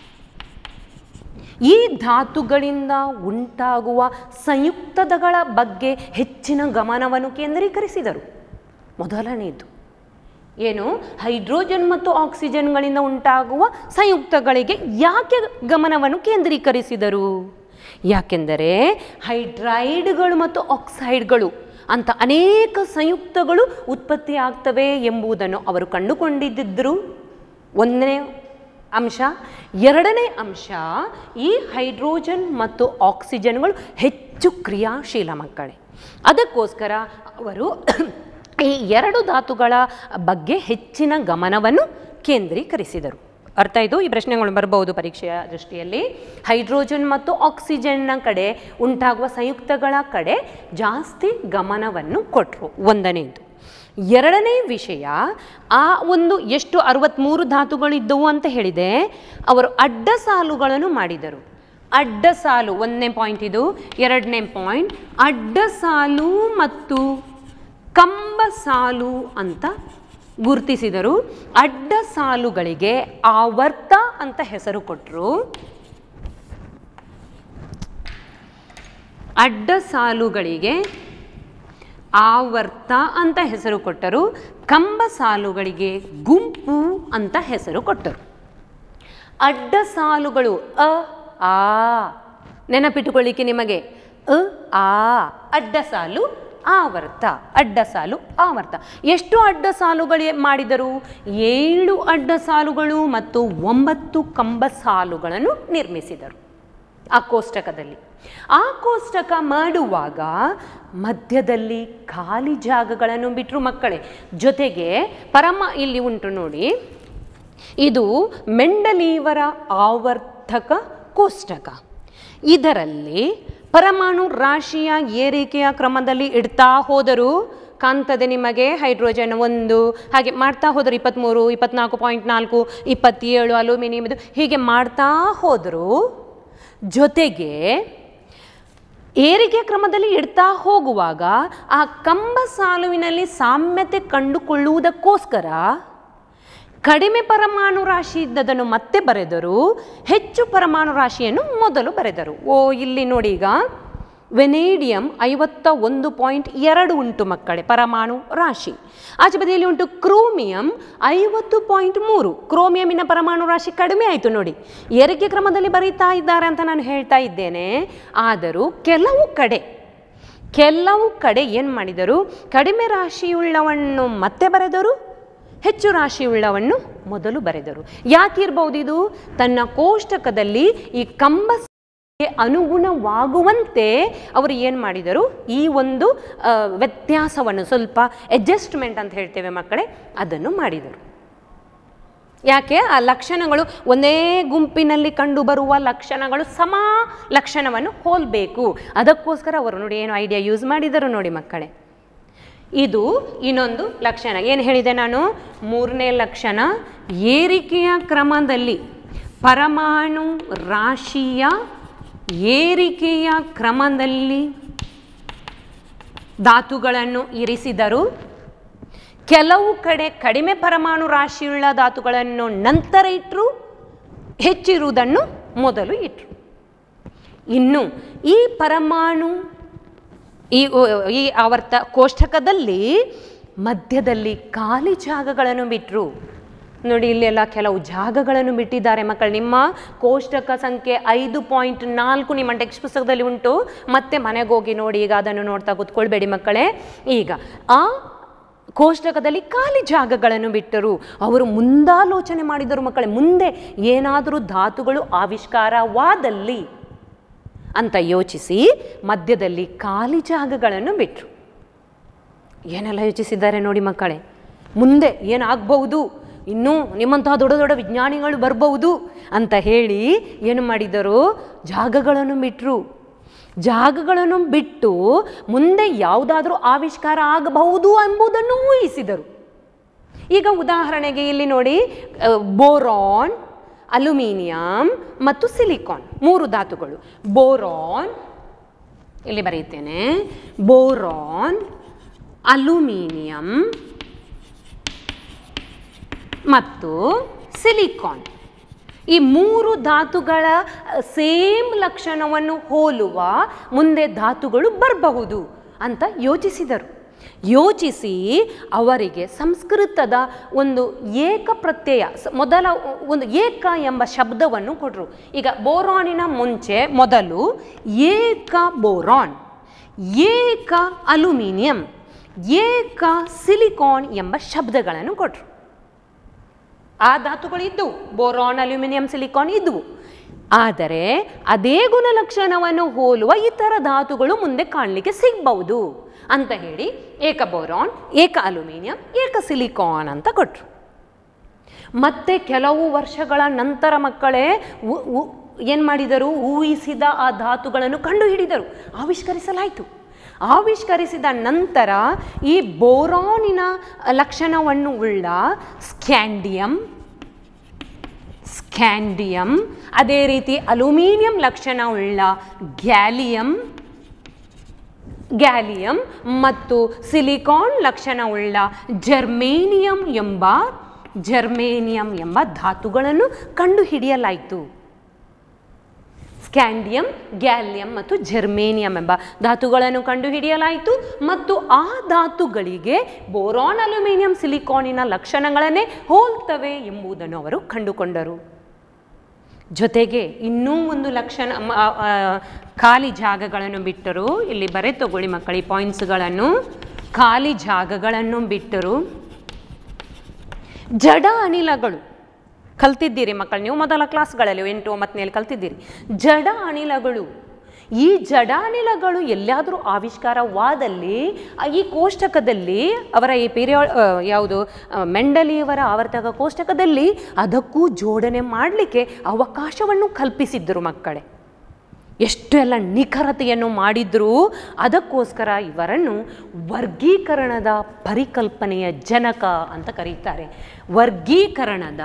ಈ ಧಾತುಗಳಿಂದ ಉಂಟಾಗುವ ಸಂಯುಕ್ತದಗಳ ಬಗ್ಗೆ ಹೆಚ್ಚಿನ ಗಮನವನ್ನು ಕೇಂದ್ರೀಕರಿಸಿದರು ಮೊದಲನೆಯದು ಏನು ಹೈಡ್ರೋಜನ್ ಮತ್ತು ಆಕ್ಸಿಜನ್ಗಳಿಂದ ಉಂಟಾಗುವ ಸಂಯುಕ್ತಗಳಿಗೆ ಯಾಕೆ ಗಮನವನ್ನು ಕೇಂದ್ರೀಕರಿಸಿದರು ಯಾಕೆಂದರೆ ಹೈಡ್ರೈಡ್ಗಳು ಮತ್ತು ಆಕ್ಸೈಡ್ಗಳು ಅಂತ ಅನೇಕ ಸಂಯುಕ್ತಗಳು ಉತ್ಪತ್ತಿ ಆಗ್ತವೆ ಎಂಬುದನ್ನು ಅವರು ಕಂಡುಕೊಂಡಿದ್ದರು ಒಂದನೇ ಅಂಶ ಎರಡನೇ ಅಂಶ ಈ ಹೈಡ್ರೋಜನ್ ಮತ್ತು ಆಕ್ಸಿಜನ್ಗಳು ಹೆಚ್ಚು ಕ್ರಿಯಾಶೀಲ ಮಕ್ಕಳೇ ಅದಕ್ಕೋಸ್ಕರ ಅವರು ಈ ಎರಡು ಧಾತುಗಳ ಬಗ್ಗೆ ಹೆಚ್ಚಿನ ಗಮನವನ್ನು ಕೇಂದ್ರೀಕರಿಸಿದರು ಅರ್ಥ ಇದು ಈ ಪ್ರಶ್ನೆಗಳು ಬರಬಹುದು ಪರೀಕ್ಷೆಯ ದೃಷ್ಟಿಯಲ್ಲಿ ಹೈಡ್ರೋಜನ್ ಮತ್ತು ಆಕ್ಸಿಜನ್ನ ಕಡೆ ಉಂಟಾಗುವ ಸಂಯುಕ್ತಗಳ ಕಡೆ ಜಾಸ್ತಿ ಗಮನವನ್ನು ಕೊಟ್ಟರು ಒಂದನೇದು ಎರಡನೇ ವಿಷಯ ಆ ಒಂದು ಎಷ್ಟು ಅರವತ್ತ್ಮೂರು ಧಾತುಗಳು ಇದ್ದವು ಅಂತ ಹೇಳಿದೆ ಅವರು ಅಡ್ಡ ಸಾಲುಗಳನ್ನು ಮಾಡಿದರು ಅಡ್ಡ ಸಾಲು ಒಂದನೇ ಪಾಯಿಂಟ್ ಇದು ಎರಡನೇ ಪಾಯಿಂಟ್ ಅಡ್ಡ ಸಾಲು ಮತ್ತು ಕಂಬ ಸಾಲು ಅಂತ ಗುರುತಿಸಿದರು ಅಡ್ಡ ಸಾಲುಗಳಿಗೆ ಆವರ್ತ ಅಂತ ಹೆಸರು ಕೊಟ್ಟರು ಅಡ್ಡ ಸಾಲುಗಳಿಗೆ ಆವರ್ತ ಅಂತ ಹೆಸರು ಕೊಟ್ಟರು ಕಂಬ ಸಾಲುಗಳಿಗೆ ಗುಂಪು ಅಂತ ಹೆಸರು ಕೊಟ್ಟರು ಅಡ್ಡ ಸಾಲುಗಳು ಅ ಆ ನೆನಪಿಟ್ಟುಕೊಳ್ಳಿಕ್ಕೆ ನಿಮಗೆ ಅ ಆ ಅಡ್ಡ ಸಾಲು ಆವರ್ತ ಅಡ್ಡ ಸಾಲು ಆವರ್ತ ಎಷ್ಟು ಅಡ್ಡ ಸಾಲುಗಳು ಮಾಡಿದರು ಏಳು ಅಡ್ಡ ಸಾಲುಗಳು ಮತ್ತು ಒಂಬತ್ತು ಕಂಬ ಸಾಲುಗಳನ್ನು ನಿರ್ಮಿಸಿದರು ಆ ಕೋಷ್ಟಕದಲ್ಲಿ ಆ ಕೋಷ್ಟಕ ಮಾಡುವಾಗ ಮಧ್ಯದಲ್ಲಿ ಖಾಲಿ ಜಾಗಗಳನ್ನು ಬಿಟ್ಟರು ಮಕ್ಕಳೇ ಜೊತೆಗೆ ಪರಮ ಇಲ್ಲಿ ಉಂಟು ನೋಡಿ ಇದು ಮೆಂಡಲೀವರ ಆವರ್ತಕ ಕೋಷ್ಟಕ ಇದರಲ್ಲಿ ಪರಮಾಣು ರಾಶಿಯ ಏರಿಕೆಯ ಕ್ರಮದಲ್ಲಿ ಇಡ್ತಾ ಹೋದರು ಕಾಣ್ತದೆ ನಿಮಗೆ ಹೈಡ್ರೋಜನ್ ಒಂದು ಹಾಗೆ ಮಾಡ್ತಾ ಹೋದರು ಇಪ್ಪತ್ತ್ಮೂರು ಇಪ್ಪತ್ನಾಲ್ಕು ಪಾಯಿಂಟ್ ನಾಲ್ಕು ಇಪ್ಪತ್ತೇಳು ಅಲ್ಯೂಮಿನಿಯಂ ಇದು ಹೀಗೆ ಮಾಡ್ತಾ ಹೋದರು ಜೊತೆಗೆ ಏರಿಕೆ ಕ್ರಮದಲ್ಲಿ ಇಡ್ತಾ ಹೋಗುವಾಗ ಆ ಕಂಬ ಸಾಲುವಿನಲ್ಲಿ ಸಾಮ್ಯತೆ ಕಂಡುಕೊಳ್ಳುವುದಕ್ಕೋಸ್ಕರ ಕಡಿಮೆ ಪರಮಾಣು ರಾಶಿ ಇದ್ದದನ್ನು ಮತ್ತೆ ಬರೆದರು ಹೆಚ್ಚು ಪರಮಾಣು ರಾಶಿಯನ್ನು ಮೊದಲು ಬರೆದರು ಓ ಇಲ್ಲಿ ನೋಡಿ ಈಗ ವೆನೇಡಿಯಂ ಐವತ್ತ ಒಂದು ಪಾಯಿಂಟ್ ಎರಡು ಉಂಟು ಮಕ್ಕಳೇ ಪರಮಾಣು ರಾಶಿ ಆಚೆ ಬದಿಯಲ್ಲಿ ಉಂಟು ಕ್ರೋಮಿಯಂ ಐವತ್ತು ಪಾಯಿಂಟ್ ಮೂರು ಕ್ರೋಮಿಯಮಿನ ಪರಮಾಣು ರಾಶಿ ಕಡಿಮೆ ಆಯಿತು ನೋಡಿ ಏರಿಕೆ ಕ್ರಮದಲ್ಲಿ ಬರೀತಾ ಇದ್ದಾರೆ ಅಂತ ನಾನು ಹೇಳ್ತಾ ಇದ್ದೇನೆ ಆದರೂ ಕೆಲವು ಕಡೆ ಕೆಲವು ಕಡೆ ಏನು ಮಾಡಿದರು ಕಡಿಮೆ ರಾಶಿಯುಳ್ಳವನ್ನು ಮತ್ತೆ ಬರೆದರು ಹೆಚ್ಚು ರಾಶಿಯುಳ್ಳವನ್ನು ಮೊದಲು ಬರೆದರು ಯಾಕಿರ್ಬೋದು ಇದು ತನ್ನ ಕೋಷ್ಟಕದಲ್ಲಿ ಈ ಕಂಬ ಗೆ ಅನುಗುಣವಾಗುವಂತೆ ಅವರು ಏನು ಮಾಡಿದರು ಈ ಒಂದು ಆ, ವ್ಯತ್ಯಾಸವನ್ನು ಸ್ವಲ್ಪ ಅಡ್ಜಸ್ಟ್ಮೆಂಟ್ ಅಂತ ಹೇಳ್ತೇವೆ ಮಕ್ಕಳೇ ಅದನ್ನು ಮಾಡಿದರು ಯಾಕೆ ಆ ಲಕ್ಷಣಗಳು ಒಂದೇ ಗುಂಪಿನಲ್ಲಿ ಕಂಡುಬರುವ ಲಕ್ಷಣಗಳು ಸಮ ಲಕ್ಷಣವನ್ನು ಹೋಲ್ಬೇಕು ಅದಕ್ಕೋಸ್ಕರ ಅವರು ನೋಡಿ ಏನು ಐಡಿಯಾ ಯೂಸ್ ಮಾಡಿದರು ನೋಡಿ ಮಕ್ಕಳೇ ಇದು ಇನ್ನೊಂದು ಲಕ್ಷಣ ಏನು ಹೇಳಿದೆ ನಾನು ಮೂರನೇ ಲಕ್ಷಣ ಏರಿಕೆಯ ಕ್ರಮದಲ್ಲಿ ಪರಮಾಣು ರಾಶಿಯ ಏರಿಕೆಯ ಕ್ರಮದಲ್ಲಿ ಧಾತುಗಳನ್ನು ಇರಿಸಿದರು ಕೆಲವು ಕಡೆ ಕಡಿಮೆ ಪರಮಾಣು ರಾಶಿಯುಳ್ಳ ಧಾತುಗಳನ್ನು ನಂತರ ಇಟ್ಟರು ಹೆಚ್ಚಿರುವುದನ್ನು ಮೊದಲು ಇಟ್ಟರು ಇನ್ನು ಈ ಪರಮಾಣು ಈ ಈ ಆವರ್ತ ಕೋಷ್ಟಕದಲ್ಲಿ ಮಧ್ಯದಲ್ಲಿ ಖಾಲಿ ಜಾಗಗಳನ್ನು ಬಿಟ್ಟರು ನೋಡಿ ಇಲ್ಲೆಲ್ಲ ಕೆಲವು ಜಾಗಗಳನ್ನು ಬಿಟ್ಟಿದ್ದಾರೆ ಮಕ್ಕಳು ನಿಮ್ಮ ಕೋಷ್ಟಕ ಸಂಖ್ಯೆ ಐದು ಪಾಯಿಂಟ್ ನಾಲ್ಕು ನಿಮ್ಮ ಟೆಕ್ಸ್ಟ್ ಪುಸ್ತಕದಲ್ಲಿ ಉಂಟು ಮತ್ತೆ ಮನೆಗೆ ಹೋಗಿ ನೋಡಿ ಈಗ ಅದನ್ನು ನೋಡ್ತಾ ಕೂತ್ಕೊಳ್ಬೇಡಿ ಮಕ್ಕಳೇ ಈಗ ಆ ಕೋಷ್ಟಕದಲ್ಲಿ ಖಾಲಿ ಜಾಗಗಳನ್ನು ಬಿಟ್ಟರು ಅವರು ಮುಂದಾಲೋಚನೆ ಮಾಡಿದರು ಮಕ್ಕಳೇ ಮುಂದೆ ಏನಾದರೂ ಧಾತುಗಳು ಆವಿಷ್ಕಾರವಾದಲ್ಲಿ ಅಂತ ಯೋಚಿಸಿ ಮಧ್ಯದಲ್ಲಿ ಖಾಲಿ ಜಾಗಗಳನ್ನು ಬಿಟ್ಟರು ಏನೆಲ್ಲ ಯೋಚಿಸಿದ್ದಾರೆ ನೋಡಿ ಮಕ್ಕಳೇ ಮುಂದೆ ಏನಾಗಬಹುದು ಇನ್ನೂ ನಿಮ್ಮಂತಹ ದೊಡ್ಡ ದೊಡ್ಡ ವಿಜ್ಞಾನಿಗಳು ಬರಬಹುದು ಅಂತ ಹೇಳಿ ಏನು ಮಾಡಿದರು ಜಾಗಗಳನ್ನು ಬಿಟ್ಟರು ಜಾಗಗಳನ್ನು ಬಿಟ್ಟು ಮುಂದೆ ಯಾವುದಾದ್ರೂ ಆವಿಷ್ಕಾರ ಆಗಬಹುದು ಎಂಬುದನ್ನು ಊಹಿಸಿದರು ಈಗ ಉದಾಹರಣೆಗೆ ಇಲ್ಲಿ ನೋಡಿ ಬೋರಾನ್ ಅಲ್ಯೂಮಿನಿಯಂ ಮತ್ತು ಸಿಲಿಕಾನ್ ಮೂರು ಧಾತುಗಳು ಬೋರಾನ್ ಇಲ್ಲಿ ಬರೆಯುತ್ತೇನೆ ಬೋರಾನ್ ಅಲ್ಯೂಮಿನಿಯಂ ಮತ್ತು ಸಿಲಿಕಾನ್ ಈ ಮೂರು ಧಾತುಗಳ ಸೇಮ್ ಲಕ್ಷಣವನ್ನು ಹೋಲುವ ಮುಂದೆ ಧಾತುಗಳು ಬರಬಹುದು ಅಂತ ಯೋಚಿಸಿದರು ಯೋಚಿಸಿ ಅವರಿಗೆ ಸಂಸ್ಕೃತದ ಒಂದು ಏಕ ಪ್ರತ್ಯಯ ಸ- ಮೊದಲ ಒಂದು ಏಕ ಎಂಬ ಶಬ್ದವನ್ನು ಕೊಟ್ಟರು ಈಗ ಬೋರಾನಿನ ಮುಂಚೆ ಮೊದಲು ಏಕ ಬೋರಾನ್ ಏಕ ಅಲ್ಯೂಮಿನಿಯಂ ಏಕ ಸಿಲಿಕಾನ್ ಎಂಬ ಶಬ್ದಗಳನ್ನು ಕೊಟ್ಟರು ಆ ಧಾತುಗಳು ಇದ್ದವು ಬೋರಾನ್ ಅಲ್ಯೂಮಿನಿಯಂ ಸಿಲಿಕಾನ್ ಇದ್ದವು ಆದರೆ ಅದೇ ಗುಣಲಕ್ಷಣವನ್ನು ಹೋಲುವ ಇತರ ಧಾತುಗಳು ಮುಂದೆ ಕಾಣಲಿಕ್ಕೆ ಸಿಗ್ಬಹುದು ಅಂತ ಹೇಳಿ ಏಕ ಬೋರಾನ್ ಏಕ ಅಲ್ಯೂಮಿನಿಯಂ ಏಕ ಸಿಲಿಕಾನ್ ಅಂತ ಕೊಟ್ಟರು ಮತ್ತೆ ಕೆಲವು ವರ್ಷಗಳ ನಂತರ ಮಕ್ಕಳೇ ಏನು ಮಾಡಿದರು ಊಹಿಸಿದ ಆ ಧಾತುಗಳನ್ನು ಕಂಡುಹಿಡಿದರು ಆವಿಷ್ಕರಿಸಲಾಯಿತು ಆವಿಷ್ಕರಿಸಿದ ನಂತರ ಈ ಬೋರಾನಿನ ಲಕ್ಷಣವನ್ನು ಉಳ್ಳ ಸ್ಕ್ಯಾಂಡಿಯಂ ಸ್ಕ್ಯಾಂಡಿಯಂ ಅದೇ ರೀತಿ ಅಲ್ಯೂಮಿನಿಯಂ ಲಕ್ಷಣ ಉಳ್ಳ ಗ್ಯಾಲಿಯಂ ಗ್ಯಾಲಿಯಂ ಮತ್ತು ಸಿಲಿಕಾನ್ ಲಕ್ಷಣವುಳ್ಳ ಜರ್ಮೇನಿಯಂ ಎಂಬ ಜರ್ಮೇನಿಯಂ ಎಂಬ ಧಾತುಗಳನ್ನು ಕಂಡುಹಿಡಿಯಲಾಯಿತು ಸ್ಕ್ಯಾಂಡಿಯಂ ಗ್ಯಾಲಿಯಂ ಮತ್ತು ಜರ್ಮೇನಿಯಂ ಎಂಬ ಧಾತುಗಳನ್ನು ಕಂಡುಹಿಡಿಯಲಾಯಿತು ಮತ್ತು ಆ ಧಾತುಗಳಿಗೆ ಬೋರಾನ್ ಅಲ್ಯೂಮಿನಿಯಂ ಸಿಲಿಕಾನಿನ ಲಕ್ಷಣಗಳನ್ನೇ ಹೋಲ್ತವೆ ಎಂಬುದನ್ನು ಅವರು ಕಂಡುಕೊಂಡರು ಜೊತೆಗೆ ಇನ್ನೂ ಒಂದು ಲಕ್ಷಣ ಮ- ಆ, ಆ, ಖಾಲಿ ಜಾಗಗಳನ್ನು ಬಿಟ್ಟರು ಇಲ್ಲಿ ಬರೆ ತಗೊಳ್ಳಿ ಮಕ್ಕಳಿ ಪಾಯಿಂಟ್ಸ್ಗಳನ್ನು ಖಾಲಿ ಜಾಗಗಳನ್ನು ಬಿಟ್ಟರು ಜಡ ಅನಿಲಗಳು ಕಲ್ತಿದ್ದೀರಿ ಮಕ್ಕಳು ನೀವು ಮೊದಲ ಕ್ಲಾಸ್ಗಳಲ್ಲಿ ಎಂಟು ಒಂಬತ್ತನೇಲಿ ಕಲ್ತಿದ್ದೀರಿ ಜಡ ಅನಿಲಗಳು ಈ ಜಡಾನಿಲಗಳು ಎಲ್ಲಾದರೂ ಆವಿಷ್ಕಾರವಾದಲ್ಲಿ ಆ, ಈ ಕೋಷ್ಟಕದಲ್ಲಿ ಅವರ ಈ ಪೀರಿಯೋ ಯಾವುದು ಆ, ಮೆಂಡಲಿಯವರ ಆವರ್ತಕ ಕೋಷ್ಟಕದಲ್ಲಿ ಅದಕ್ಕೂ ಜೋಡಣೆ ಮಾಡಲಿಕ್ಕೆ ಅವಕಾಶವನ್ನು ಕಲ್ಪಿಸಿದ್ದರು ಮಕ್ಕಳೇ ಎಷ್ಟು ಎಲ್ಲ ನಿಖರತೆಯನ್ನು ಮಾಡಿದ್ರೂ ಅದಕ್ಕೋಸ್ಕರ ಇವರನ್ನು ವರ್ಗೀಕರಣದ ಪರಿಕಲ್ಪನೆಯ ಜನಕ ಅಂತ ಕರೀತಾರೆ ವರ್ಗೀಕರಣದ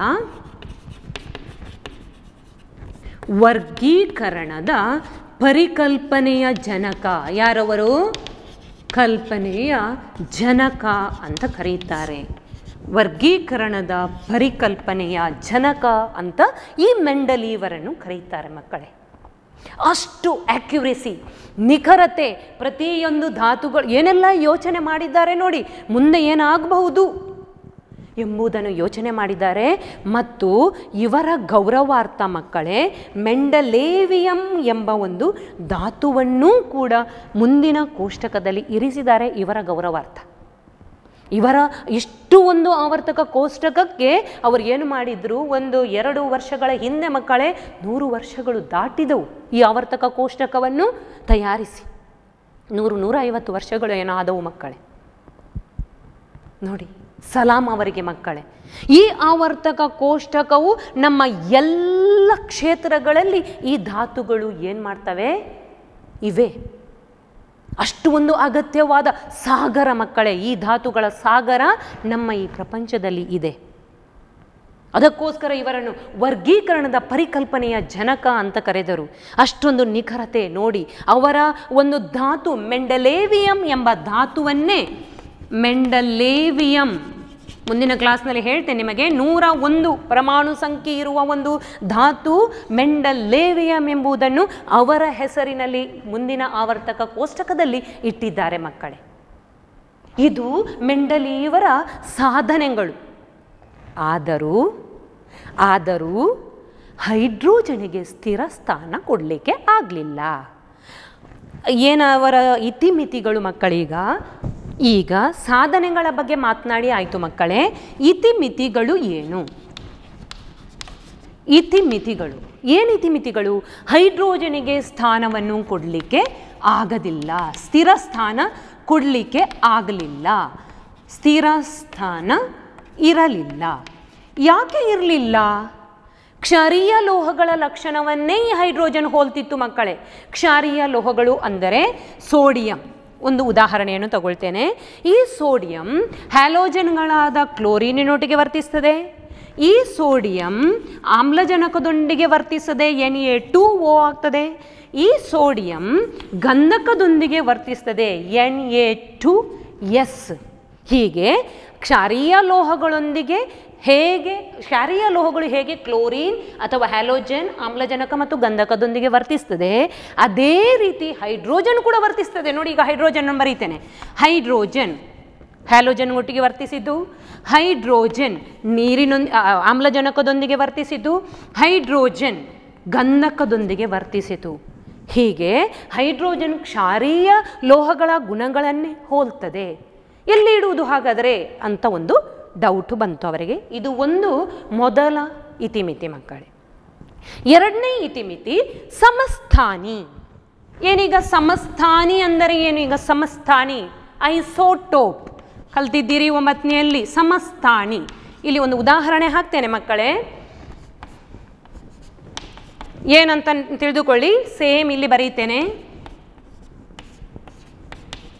ವರ್ಗೀಕರಣದ ಪರಿಕಲ್ಪನೆಯ ಜನಕ ಯಾರವರು ಕಲ್ಪನೆಯ ಜನಕ ಅಂತ ಕರೀತಾರೆ ವರ್ಗೀಕರಣದ ಪರಿಕಲ್ಪನೆಯ ಜನಕ ಅಂತ ಈ ಮೆಂಡಲೀವರನ್ನು ಕರೀತಾರೆ ಮಕ್ಕಳೇ ಅಷ್ಟು ಆಕ್ಯುರೇಸಿ ನಿಖರತೆ ಪ್ರತಿಯೊಂದು ಧಾತುಗಳು ಏನೆಲ್ಲ ಯೋಚನೆ ಮಾಡಿದ್ದಾರೆ ನೋಡಿ ಮುಂದೆ ಏನಾಗಬಹುದು ಎಂಬುದನ್ನು ಯೋಚನೆ ಮಾಡಿದ್ದಾರೆ ಮತ್ತು ಇವರ ಗೌರವಾರ್ಥ ಮಕ್ಕಳೇ ಮೆಂಡಲೇವಿಯಂ ಎಂಬ ಒಂದು ಧಾತುವನ್ನೂ ಕೂಡ ಮುಂದಿನ ಕೋಷ್ಟಕದಲ್ಲಿ ಇರಿಸಿದ್ದಾರೆ ಇವರ ಗೌರವಾರ್ಥ ಇವರ ಇಷ್ಟು ಒಂದು ಆವರ್ತಕ ಕೋಷ್ಟಕಕ್ಕೆ ಅವರು ಏನು ಮಾಡಿದ್ರು ಒಂದು ಎರಡು ವರ್ಷಗಳ ಹಿಂದೆ ಮಕ್ಕಳೇ ನೂರು ವರ್ಷಗಳು ದಾಟಿದವು ಈ ಆವರ್ತಕ ಕೋಷ್ಟಕವನ್ನು ತಯಾರಿಸಿ ನೂರು ನೂರ ಐವತ್ತು ವರ್ಷಗಳು ಏನೋ ಆದವು ಮಕ್ಕಳೇ ನೋಡಿ ಸಲಾಂ ಅವರಿಗೆ ಮಕ್ಕಳೇ ಈ ಆವರ್ತಕ ಕೋಷ್ಟಕವು ನಮ್ಮ ಎಲ್ಲ ಕ್ಷೇತ್ರಗಳಲ್ಲಿ ಈ ಧಾತುಗಳು ಏನು ಮಾಡ್ತವೆ ಇವೆ ಅಷ್ಟು ಒಂದು ಅಗತ್ಯವಾದ ಸಾಗರ ಮಕ್ಕಳೇ ಈ ಧಾತುಗಳ ಸಾಗರ ನಮ್ಮ ಈ ಪ್ರಪಂಚದಲ್ಲಿ ಇದೆ ಅದಕ್ಕೋಸ್ಕರ ಇವರನ್ನು ವರ್ಗೀಕರಣದ ಪರಿಕಲ್ಪನೆಯ ಜನಕ ಅಂತ ಕರೆದರು ಅಷ್ಟೊಂದು ನಿಖರತೆ ನೋಡಿ ಅವರ ಒಂದು ಧಾತು ಮೆಂಡಲೇವಿಯಂ ಎಂಬ ಧಾತುವನ್ನೇ ಮೆಂಡಲೇವಿಯಂ ಮುಂದಿನ ಕ್ಲಾಸ್ನಲ್ಲಿ ಹೇಳ್ತೇನೆ ನಿಮಗೆ ನೂರ ಒಂದು ಪರಮಾಣು ಸಂಖ್ಯೆ ಇರುವ ಒಂದು ಧಾತು ಮೆಂಡಲೇವಿಯಂ ಎಂಬುದನ್ನು ಅವರ ಹೆಸರಿನಲ್ಲಿ ಮುಂದಿನ ಆವರ್ತಕ ಕೋಷ್ಟಕದಲ್ಲಿ ಇಟ್ಟಿದ್ದಾರೆ ಮಕ್ಕಳೇ ಇದು ಮೆಂಡಲಿಯವರ ಸಾಧನೆಗಳು ಆದರೂ ಆದರೂ ಹೈಡ್ರೋಜನಿಗೆ ಸ್ಥಿರ ಸ್ಥಾನ ಕೊಡಲಿಕ್ಕೆ ಆಗಲಿಲ್ಲ ಏನು ಅವರ ಇತಿಮಿತಿಗಳು ಮಕ್ಕಳೀಗ ಈಗ ಸಾಧನೆಗಳ ಬಗ್ಗೆ ಮಾತನಾಡಿ ಆಯಿತು ಮಕ್ಕಳೇ ಇತಿಮಿತಿಗಳು ಏನು ಇತಿಮಿತಿಗಳು ಏನು ಇತಿಮಿತಿಗಳು ಹೈಡ್ರೋಜನಿಗೆ ಸ್ಥಾನವನ್ನು ಕೊಡಲಿಕ್ಕೆ ಆಗದಿಲ್ಲ ಸ್ಥಿರ ಸ್ಥಾನ ಕೊಡಲಿಕ್ಕೆ ಆಗಲಿಲ್ಲ ಸ್ಥಿರ ಸ್ಥಾನ ಇರಲಿಲ್ಲ ಯಾಕೆ ಇರಲಿಲ್ಲ ಕ್ಷಾರೀಯ ಲೋಹಗಳ ಲಕ್ಷಣವನ್ನೇ ಈ ಹೈಡ್ರೋಜನ್ ಹೋಲ್ತಿತ್ತು ಮಕ್ಕಳೇ ಕ್ಷಾರೀಯ ಲೋಹಗಳು ಅಂದರೆ ಸೋಡಿಯಂ ಒಂದು ಉದಾಹರಣೆಯನ್ನು ತಗೊಳ್ತೇನೆ ಈ ಸೋಡಿಯಂ ಹ್ಯಾಲೋಜನ್ಗಳಾದ ಕ್ಲೋರಿನಿನೊಟ್ಟಿಗೆ ವರ್ತಿಸ್ತದೆ ಈ ಸೋಡಿಯಂ ಆಮ್ಲಜನಕದೊಂದಿಗೆ ವರ್ತಿಸದೆ ಎನ್ ಎ ಟು ಓ ಆಗ್ತದೆ ಈ ಸೋಡಿಯಂ ಗಂಧಕದೊಂದಿಗೆ ವರ್ತಿಸ್ತದೆ ಎನ್ ಎ ಟು ಎಸ್ ಹೀಗೆ ಕ್ಷಾರೀಯ ಲೋಹಗಳೊಂದಿಗೆ ಹೇಗೆ ಕ್ಷಾರೀಯ ಲೋಹಗಳು ಹೇಗೆ ಕ್ಲೋರಿನ್ ಅಥವಾ ಹ್ಯಾಲೋಜನ್ ಆಮ್ಲಜನಕ ಮತ್ತು ಗಂಧಕದೊಂದಿಗೆ ವರ್ತಿಸ್ತದೆ ಅದೇ ರೀತಿ ಹೈಡ್ರೋಜನ್ ಕೂಡ ವರ್ತಿಸ್ತದೆ ನೋಡಿ ಈಗ ಹೈಡ್ರೋಜನ್ ಬರೀತೇನೆ ಹೈಡ್ರೋಜನ್ ಹ್ಯಾಲೋಜನ್ ಒಟ್ಟಿಗೆ ವರ್ತಿಸಿದ್ದು ಹೈಡ್ರೋಜನ್ ನೀರಿನೊಂದಿ ಆ, ಆಮ್ಲಜನಕದೊಂದಿಗೆ ವರ್ತಿಸಿದ್ದು ಹೈಡ್ರೋಜನ್ ಗಂಧಕದೊಂದಿಗೆ ವರ್ತಿಸಿತು ಹೀಗೆ ಹೈಡ್ರೋಜನ್ ಕ್ಷಾರೀಯ ಲೋಹಗಳ ಗುಣಗಳನ್ನೇ ಹೋಲ್ತದೆ ಎಲ್ಲಿ ಇಡುವುದು ಹಾಗಾದರೆ ಅಂತ ಒಂದು ಡೌಟ್ ಬಂತು ಅವರಿಗೆ ಇದು ಒಂದು ಮೊದಲ ಇತಿಮಿತಿ ಮಕ್ಕಳೇ ಎರಡನೇ ಇತಿಮಿತಿ ಸಮಸ್ಥಾನಿ ಏನೀಗ ಸಮಸ್ಥಾನಿ ಅಂದರೆ ಏನು ಈಗ ಸಮಸ್ಥಾನಿ ಐಸೋಟೋಪ್ ಕಲ್ತಿದ್ದೀರಿ ಒಂಬತ್ತನೆಯಲ್ಲಿ ಸಮಸ್ಥಾನಿ ಇಲ್ಲಿ ಒಂದು ಉದಾಹರಣೆ ಹಾಕ್ತೇನೆ ಮಕ್ಕಳೇ ಏನಂತ ತಿಳಿದುಕೊಳ್ಳಿ ಸೇಮ್ ಇಲ್ಲಿ ಬರೀತೇನೆ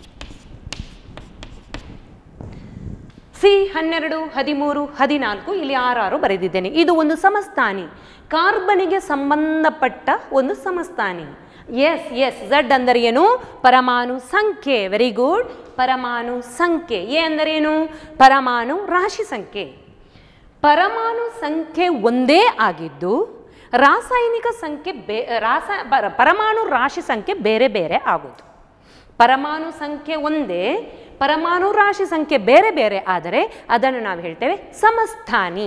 ಸಿ ಹನ್ನೆರಡು ಹದಿಮೂರು ಹದಿನಾಲ್ಕು ಇಲ್ಲಿ ಆರಾರು ಬರೆದಿದ್ದೇನೆ ಇದು ಒಂದು ಸಮಸ್ಥಾನಿ ಕಾರ್ಬನಿಗೆ ಸಂಬಂಧಪಟ್ಟ ಒಂದು ಸಮಸ್ಥಾನಿ ಎಸ್ ಎಸ್ ಝಡ್ ಅಂದರೆ ಏನು ಪರಮಾಣು ಸಂಖ್ಯೆ ವೆರಿ ಗುಡ್ ಪರಮಾಣು ಸಂಖ್ಯೆ ಎ ಅಂದರೇನು ಪರಮಾಣು ರಾಶಿ ಸಂಖ್ಯೆ ಪರಮಾಣು ಸಂಖ್ಯೆ ಒಂದೇ ಆಗಿದ್ದು ರಾಸಾಯನಿಕ ಸಂಖ್ಯೆ ಬೇ ರಾಸ ಪರ- ಪರಮಾಣು ರಾಶಿ ಸಂಖ್ಯೆ ಬೇರೆ ಬೇರೆ ಆಗೋದು ಪರಮಾಣು ಸಂಖ್ಯೆ ಒಂದೇ ಪರಮಾಣು ರಾಶಿ ಸಂಖ್ಯೆ ಬೇರೆ ಬೇರೆ ಆದರೆ ಅದನ್ನು ನಾವು ಹೇಳ್ತೇವೆ ಸಮಸ್ಥಾನಿ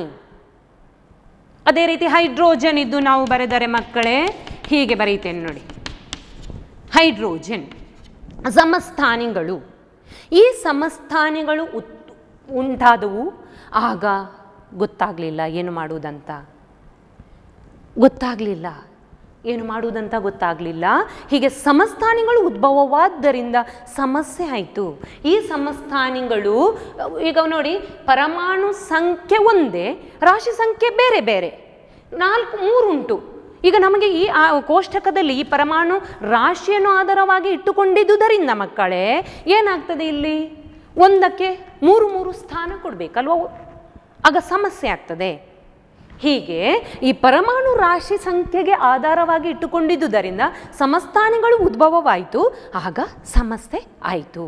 ಅದೇ ರೀತಿ ಹೈಡ್ರೋಜನ್ ಇದ್ದು ನಾವು ಬರೆದರೆ ಮಕ್ಕಳೇ ಹೀಗೆ ಬರೀತೇನೆ ನೋಡಿ ಹೈಡ್ರೋಜನ್ ಸಮಸ್ಥಾನಿಗಳು ಈ ಸಮಸ್ಥಾನಿಗಳು ಉತ್ ಉಂಟಾದವು ಆಗ ಗೊತ್ತಾಗಲಿಲ್ಲ ಏನು ಮಾಡುವುದಂತ ಗೊತ್ತಾಗಲಿಲ್ಲ ಏನು ಮಾಡುವುದಂತ ಗೊತ್ತಾಗಲಿಲ್ಲ ಹೀಗೆ ಸಮಸ್ಥಾನಿಗಳು ಉದ್ಭವವಾದ್ದರಿಂದ ಸಮಸ್ಯೆ ಆಯಿತು ಈ ಸಮಸ್ಥಾನಿಗಳು ಈಗ ನೋಡಿ ಪರಮಾಣು ಸಂಖ್ಯೆ ಒಂದೇ ರಾಶಿ ಸಂಖ್ಯೆ ಬೇರೆ ಬೇರೆ ನಾಲ್ಕು ಮೂರುಂಟು ಈಗ ನಮಗೆ ಈ ಆ ಕೋಷ್ಟಕದಲ್ಲಿ ಈ ಪರಮಾಣು ರಾಶಿಯನ್ನು ಆಧಾರವಾಗಿ ಇಟ್ಟುಕೊಂಡಿದ್ದುದರಿಂದ ಮಕ್ಕಳೇ ಏನಾಗ್ತದೆ ಇಲ್ಲಿ ಒಂದಕ್ಕೆ ಮೂರು ಮೂರು ಸ್ಥಾನ ಕೊಡಬೇಕಲ್ವ ಆಗ ಸಮಸ್ಯೆ ಆಗ್ತದೆ ಹೀಗೆ ಈ ಪರಮಾಣು ರಾಶಿ ಸಂಖ್ಯೆಗೆ ಆಧಾರವಾಗಿ ಇಟ್ಟುಕೊಂಡಿದ್ದುದರಿಂದ ಸಮಸ್ಥಾನಿಗಳು ಉದ್ಭವವಾಯಿತು ಆಗ ಸಮಸ್ಯೆ ಆಯಿತು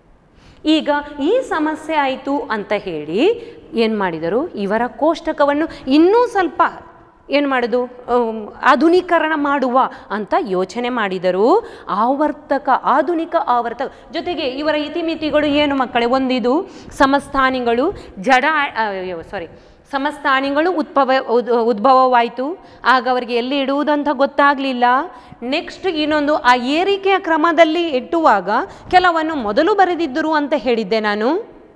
ಈಗ ಈ ಸಮಸ್ಯೆ ಆಯಿತು ಅಂತ ಹೇಳಿ ಏನು ಮಾಡಿದರು ಇವರ ಕೋಷ್ಟಕವನ್ನು ಇನ್ನೂ ಸ್ವಲ್ಪ ಏನು ಮಾಡೋದು ಅಮ್, ಆಧುನೀಕರಣ ಮಾಡುವ ಅಂತ ಯೋಚನೆ ಮಾಡಿದರು ಆವರ್ತಕ ಆಧುನಿಕ ಆವರ್ತಕ ಜೊತೆಗೆ ಇವರ ಇತಿಮಿತಿಗಳು ಏನು ಮಕ್ಕಳೇ ಒಂದಿದು ಸಮಸ್ಥಾನಿಗಳು ಜಡ ಸಾರಿ ಸಮಸ್ಥಾನಿಗಳು ಉದ್ಭವ ಉದ್- ಉದ್ಭವವಾಯಿತು ಆಗ ಅವರಿಗೆ ಎಲ್ಲಿ ಇಡುವುದಂತ ಗೊತ್ತಾಗಲಿಲ್ಲ ನೆಕ್ಸ್ಟ್ ಇನ್ನೊಂದು ಆ ಏರಿಕೆಯ ಕ್ರಮದಲ್ಲಿ ಇಟ್ಟುವಾಗ ಕೆಲವನ್ನು ಮೊದಲು ಬರೆದಿದ್ದರು ಅಂತ ಹೇಳಿದ್ದೆ ನಾನು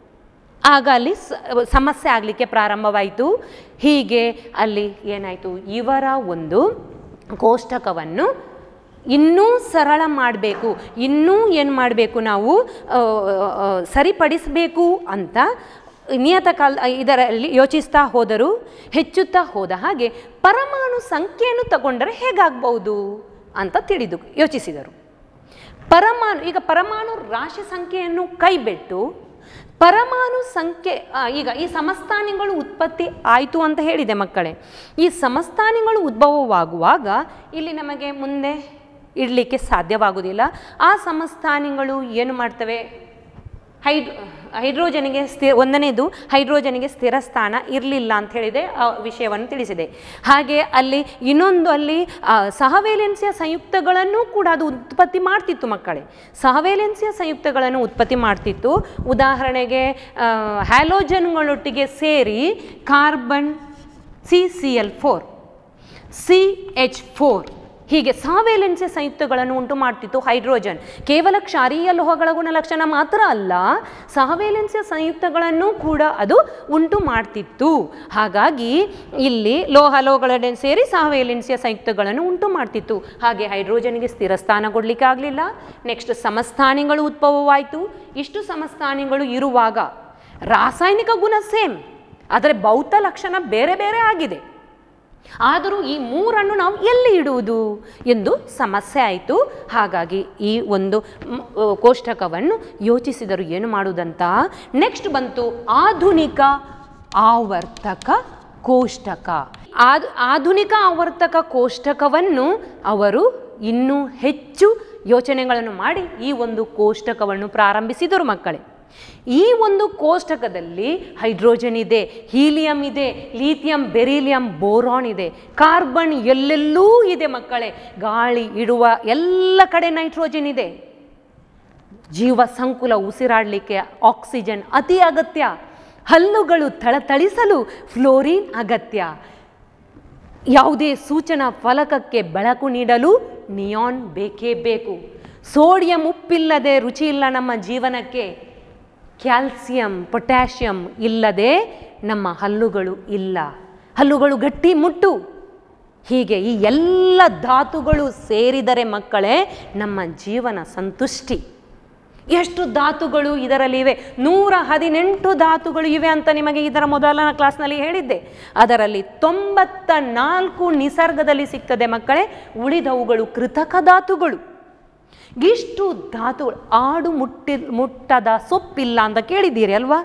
ಆಗ ಅಲ್ಲಿ ಸ- ಸಮಸ್ಯೆ ಆಗಲಿಕ್ಕೆ ಪ್ರಾರಂಭವಾಯಿತು ಹೀಗೆ ಅಲ್ಲಿ ಏನಾಯಿತು ಇವರ ಒಂದು ಕೋಷ್ಟಕವನ್ನು ಇನ್ನೂ ಸರಳ ಮಾಡಬೇಕು ಇನ್ನೂ ಏನು ಮಾಡಬೇಕು ನಾವು ಆ, ಆ, ಸರಿಪಡಿಸಬೇಕು ಅಂತ ನಿಯತಕಾಲ ಇದರಲ್ಲಿ ಯೋಚಿಸ್ತಾ ಹೋದರು ಹೆಚ್ಚುತ್ತಾ ಹೋದ ಹಾಗೆ ಪರಮಾಣು ಸಂಖ್ಯೆಯನ್ನು ತಗೊಂಡರೆ ಹೇಗಾಗ್ಬೋದು ಅಂತ ತಿಳಿದು ಯೋಚಿಸಿದರು ಪರಮಾಣು ಈಗ ಪರಮಾಣು ರಾಶಿ ಸಂಖ್ಯೆಯನ್ನು ಕೈಬಿಟ್ಟು ಪರಮಾಣು ಸಂಖ್ಯೆ ಆ, ಈಗ ಈ ಸಮಸ್ಥಾನಿಗಳು ಉತ್ಪತ್ತಿ ಆಯಿತು ಅಂತ ಹೇಳಿದೆ ಮಕ್ಕಳೇ ಈ ಸಮಸ್ಥಾನಿಗಳು ಉದ್ಭವವಾಗುವಾಗ ಇಲ್ಲಿ ನಮಗೆ ಮುಂದೆ ಇಡಲಿಕ್ಕೆ ಸಾಧ್ಯವಾಗುವುದಿಲ್ಲ ಆ ಸಮಸ್ಥಾನಿಗಳು ಏನು ಮಾಡ್ತವೆ ಹೈಡ್ ಹೈಡ್ರೋಜನಿಗೆ ಸ್ಥಿರ ಒಂದನೇದು ಹೈಡ್ರೋಜನಿಗೆ ಸ್ಥಿರ ಸ್ಥಾನ ಇರಲಿಲ್ಲ ಅಂತ ಹೇಳಿದೆ ಆ ವಿಷಯವನ್ನು ತಿಳಿಸಿದೆ ಹಾಗೆ ಅಲ್ಲಿ ಇನ್ನೊಂದು ಅಲ್ಲಿ ಆ, ಸಹವೇಲೆನ್ಸಿಯ ಸಂಯುಕ್ತಗಳನ್ನು ಕೂಡ ಅದು ಉತ್ಪತ್ತಿ ಮಾಡ್ತಿತ್ತು ಮಕ್ಕಳೇ ಸಹವೇಲೆನ್ಸಿಯ ಸಂಯುಕ್ತಗಳನ್ನು ಉತ್ಪತ್ತಿ ಮಾಡ್ತಿತ್ತು ಉದಾಹರಣೆಗೆ ಆ, ಹ್ಯಾಲೋಜನ್ಗಳೊಟ್ಟಿಗೆ ಸೇರಿ carbon C C L four C H four ಹೀಗೆ ಸಹವೇಲೆನ್ಸಿಯ ಸಂಯುಕ್ತಗಳನ್ನು ಉಂಟು ಮಾಡ್ತಿತ್ತು ಹೈಡ್ರೋಜನ್ ಕೇವಲ ಕ್ಷಾರೀಯ ಲೋಹಗಳ ಗುಣಲಕ್ಷಣ ಮಾತ್ರ ಅಲ್ಲ ಸಹವೇಲೆನ್ಸಿಯ ಸಂಯುಕ್ತಗಳನ್ನು ಕೂಡ ಅದು ಉಂಟು ಮಾಡ್ತಿತ್ತು ಹಾಗಾಗಿ ಇಲ್ಲಿ ಲೋಹ ಲೋಹಗಳನ್ನೇ ಸೇರಿ ಸಹವೇಲೆನ್ಸಿಯ ಸಂಯುಕ್ತಗಳನ್ನು ಉಂಟು ಮಾಡ್ತಿತ್ತು ಹಾಗೆ ಹೈಡ್ರೋಜನ್ಗೆ ಸ್ಥಿರ ಸ್ಥಾನ ಕೊಡಲಿಕ್ಕೆ ಆಗಲಿಲ್ಲ ನೆಕ್ಸ್ಟ್ ಸಮಸ್ಥಾನಿಗಳು ಉದ್ಭವವಾಯಿತು ಇಷ್ಟು ಸಮಸ್ಥಾನಿಗಳು ಇರುವಾಗ ರಾಸಾಯನಿಕ ಗುಣ ಸೇಮ್ ಆದರೆ ಭೌತ ಲಕ್ಷಣ ಬೇರೆ ಬೇರೆ ಆಗಿದೆ ಆದರೂ ಈ ಮೂರನ್ನು ನಾವು ಎಲ್ಲಿ ಇಡುವುದು ಎಂದು ಸಮಸ್ಯೆ ಆಯಿತು ಹಾಗಾಗಿ ಈ ಒಂದು ಮ್, ಆ, ಕೋಷ್ಟಕವನ್ನು ಯೋಚಿಸಿದರು ಏನು ಮಾಡುವುದಂತ ನೆಕ್ಸ್ಟ್ ಬಂತು ಆಧುನಿಕ ಆವರ್ತಕ ಕೋಷ್ಟಕ ಆದ್ ಆಧುನಿಕ ಆವರ್ತಕ ಕೋಷ್ಟಕವನ್ನು ಅವರು ಇನ್ನೂ ಹೆಚ್ಚು ಯೋಚನೆಗಳನ್ನು ಮಾಡಿ ಈ ಒಂದು ಕೋಷ್ಟಕವನ್ನು ಪ್ರಾರಂಭಿಸಿದರು ಮಕ್ಕಳೇ ಈ ಒಂದು ಕೋಷ್ಟಕದಲ್ಲಿ ಹೈಡ್ರೋಜನ್ ಇದೆ ಹೀಲಿಯಂ ಇದೆ ಲೀಥಿಯಂ ಬೆರಿಲಿಯಂ ಬೋರಾನ್ ಇದೆ ಕಾರ್ಬನ್ ಎಲ್ಲೆಲ್ಲೂ ಇದೆ ಮಕ್ಕಳೇ ಗಾಳಿ ಇಡುವ ಎಲ್ಲ ಕಡೆ ನೈಟ್ರೋಜನ್ ಇದೆ ಜೀವ ಸಂಕುಲ ಉಸಿರಾಡಲಿಕ್ಕೆ ಆಕ್ಸಿಜನ್ ಅತಿ ಅಗತ್ಯ ಹಲ್ಲುಗಳು ಥಳಥಳಿಸಲು ಫ್ಲೋರಿನ್ ಅಗತ್ಯ ಯಾವುದೇ ಸೂಚನಾ ಫಲಕಕ್ಕೆ ಬೆಳಕು ನೀಡಲು ನಿಯಾನ್ ಬೇಕೇ ಬೇಕು ಸೋಡಿಯಂ ಉಪ್ಪಿಲ್ಲದೆ ರುಚಿ ಇಲ್ಲ ನಮ್ಮ ಜೀವನಕ್ಕೆ ಕ್ಯಾಲ್ಸಿಯಂ ಪೊಟ್ಯಾಷಿಯಂ ಇಲ್ಲದೆ ನಮ್ಮ ಹಲ್ಲುಗಳು ಇಲ್ಲ ಹಲ್ಲುಗಳು ಗಟ್ಟಿ ಮುಟ್ಟು ಹೀಗೆ ಈ ಎಲ್ಲ ಧಾತುಗಳು ಸೇರಿದರೆ ಮಕ್ಕಳೇ ನಮ್ಮ ಜೀವನ ಸಂತುಷ್ಟಿ ಎಷ್ಟು ಧಾತುಗಳು ಇದರಲ್ಲಿ ಇವೆ ನೂರ ಹದಿನೆಂಟು ಧಾತುಗಳು ಇವೆ ಅಂತ ನಿಮಗೆ ಇದರ ಮೊದಲ ಕ್ಲಾಸ್ನಲ್ಲಿ ಹೇಳಿದ್ದೆ ಅದರಲ್ಲಿ ತೊಂಬತ್ತ ನಾಲ್ಕು ನಿಸರ್ಗದಲ್ಲಿ ಸಿಗ್ತದೆ ಮಕ್ಕಳೇ ಉಳಿದವುಗಳು ಕೃತಕ ಧಾತುಗಳು ಇಷ್ಟು ಧಾತುಗಳು ಆಡು ಮುಟ್ಟಿ ಮುಟ್ಟದ ಸೊಪ್ಪಿಲ್ಲ ಅಂತ ಕೇಳಿದ್ದೀರಿ ಅಲ್ವಾ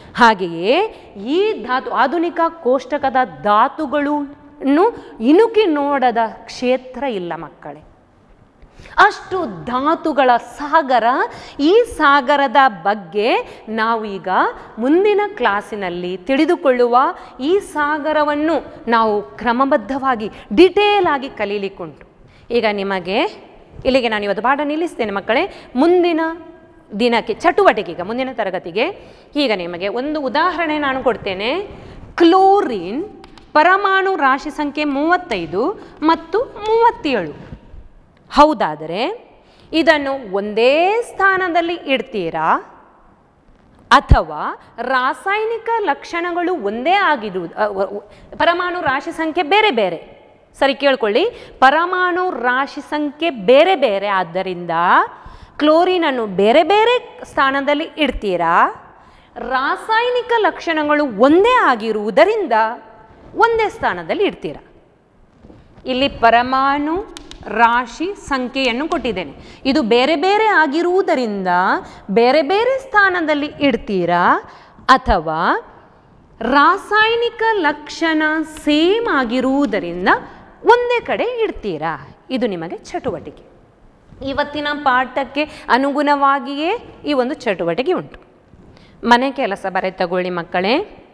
ಹಾಗೆಯೇ ಈ ಧಾತು ಆಧುನಿಕ ಕೋಷ್ಟಕದ ಧಾತುಗಳನ್ನು ಇಣುಕಿ ನೋಡದ ಕ್ಷೇತ್ರ ಇಲ್ಲ ಮಕ್ಕಳೇ ಅಷ್ಟು ಧಾತುಗಳ ಸಾಗರ ಈ ಸಾಗರದ ಬಗ್ಗೆ ನಾವು ಈಗ ಮುಂದಿನ ಕ್ಲಾಸಿನಲ್ಲಿ ತಿಳಿದುಕೊಳ್ಳುವ ಈ ಸಾಗರವನ್ನು ನಾವು ಕ್ರಮಬದ್ಧವಾಗಿ ಡಿಟೇಲ್ ಆಗಿ ಕಲೀಲಿಕ್ಕುಂಟು ಈಗ ನಿಮಗೆ ಇಲ್ಲಿಗೆ ನಾನು ಇವತ್ತು ಪಾಠ ನಿಲ್ಲಿಸ್ತೇನೆ ಮಕ್ಕಳೇ ಮುಂದಿನ ದಿನಕ್ಕೆ ಚಟುವಟಿಕೆಗೆ ಮುಂದಿನ ತರಗತಿಗೆ ಈಗ ನಿಮಗೆ ಒಂದು ಉದಾಹರಣೆ ನಾನು ಕೊಡ್ತೇನೆ ಕ್ಲೋರಿನ್ ಪರಮಾಣು ರಾಶಿ ಸಂಖ್ಯೆ ಮೂವತ್ತೈದು ಮತ್ತು ಮೂವತ್ತೇಳು ಹೌದಾದರೆ ಇದನ್ನು ಒಂದೇ ಸ್ಥಾನದಲ್ಲಿ ಇಡ್ತೀರಾ ಅಥವಾ ರಾಸಾಯನಿಕ ಲಕ್ಷಣಗಳು ಒಂದೇ ಆಗಿರುವುದು ಅ, ವ- ವ- ಪರಮಾಣು ರಾಶಿ ಸಂಖ್ಯೆ ಬೇರೆ ಬೇರೆ ಸರಿ ಕೇಳ್ಕೊಳ್ಳಿ ಪರಮಾಣು ರಾಶಿ ಸಂಖ್ಯೆ ಬೇರೆ ಬೇರೆ ಆದ್ದರಿಂದ ಕ್ಲೋರಿನನ್ನು ಬೇರೆ ಬೇರೆ ಸ್ಥಾನದಲ್ಲಿ ಇಡ್ತೀರಾ ರಾಸಾಯನಿಕ ಲಕ್ಷಣಗಳು ಒಂದೇ ಆಗಿರುವುದರಿಂದ ಒಂದೇ ಸ್ಥಾನದಲ್ಲಿ ಇಡ್ತೀರಾ ಇಲ್ಲಿ ಪರಮಾಣು ರಾಶಿ ಸಂಖ್ಯೆಯನ್ನು ಕೊಟ್ಟಿದ್ದೇನೆ ಇದು ಬೇರೆ ಬೇರೆ ಆಗಿರುವುದರಿಂದ ಬೇರೆ ಬೇರೆ ಸ್ಥಾನದಲ್ಲಿ ಇಡ್ತೀರಾ ಅಥವಾ ರಾಸಾಯನಿಕ ಲಕ್ಷಣ ಸೇಮ್ ಆಗಿರುವುದರಿಂದ ಒಂದೇ ಕಡೆ ಇಡ್ತೀರಾ ಇದು ನಿಮಗೆ ಚಟುವಟಿಕೆ ಇವತ್ತಿನ ಪಾಠಕ್ಕೆ ಅನುಗುಣವಾಗಿಯೇ ಈ ಒಂದು ಚಟುವಟಿಕೆ ಉಂಟು ಮನೆ ಕೆಲಸ ಬರೆ ತಗೊಳ್ಳಿ ಮಕ್ಕಳೇ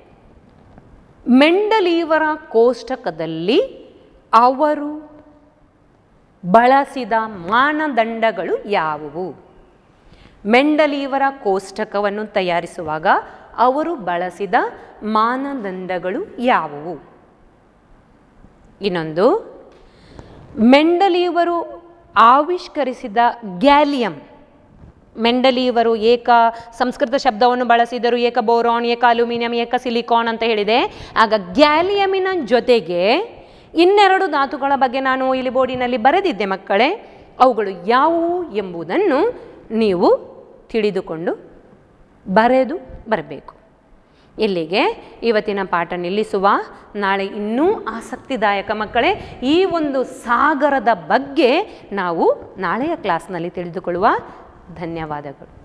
ಮೆಂಡಲೀವರ ಕೋಷ್ಟಕದಲ್ಲಿ ಅವರು ಬಳಸಿದ ಮಾನದಂಡಗಳು ಯಾವುವು ಮೆಂಡಲೀವರ ಕೋಷ್ಟಕವನ್ನು ತಯಾರಿಸುವಾಗ ಅವರು ಬಳಸಿದ ಮಾನದಂಡಗಳು ಯಾವುವು ಇನ್ನೊಂದು ಮೆಂಡಲೀವರು ಆವಿಷ್ಕರಿಸಿದ ಗ್ಯಾಲಿಯಂ ಮೆಂಡಲೀವರು ಏಕ ಸಂಸ್ಕೃತ ಶಬ್ದವನ್ನು ಬಳಸಿದರು ಏಕ ಬೋರಾನ್ ಏಕ ಅಲ್ಯೂಮಿನಿಯಂ ಏಕ ಸಿಲಿಕಾನ್ ಅಂತ ಹೇಳಿದೆ ಆಗ ಗ್ಯಾಲಿಯಮಿನ ಜೊತೆಗೆ ಇನ್ನೆರಡು ಧಾತುಗಳ ಬಗ್ಗೆ ನಾನು ಇಲ್ಲಿ ಬೋರ್ಡಿನಲ್ಲಿ ಬರೆದಿದ್ದೆ ಮಕ್ಕಳೇ ಅವುಗಳು ಯಾವುವು ಎಂಬುದನ್ನು ನೀವು ತಿಳಿದುಕೊಂಡು ಬರೆದು ಬರಬೇಕು ಇಲ್ಲಿಗೆ ಇವತ್ತಿನ ಪಾಠ ನಿಲ್ಲಿಸುವ ನಾಳೆ ಇನ್ನೂ ಆಸಕ್ತಿದಾಯಕ ಮಕ್ಕಳೇ ಈ ಒಂದು ಸಾಗರದ ಬಗ್ಗೆ ನಾವು ನಾಳೆಯ ಕ್ಲಾಸ್ನಲ್ಲಿ ತಿಳಿದುಕೊಳ್ಳುವ ಧನ್ಯವಾದಗಳು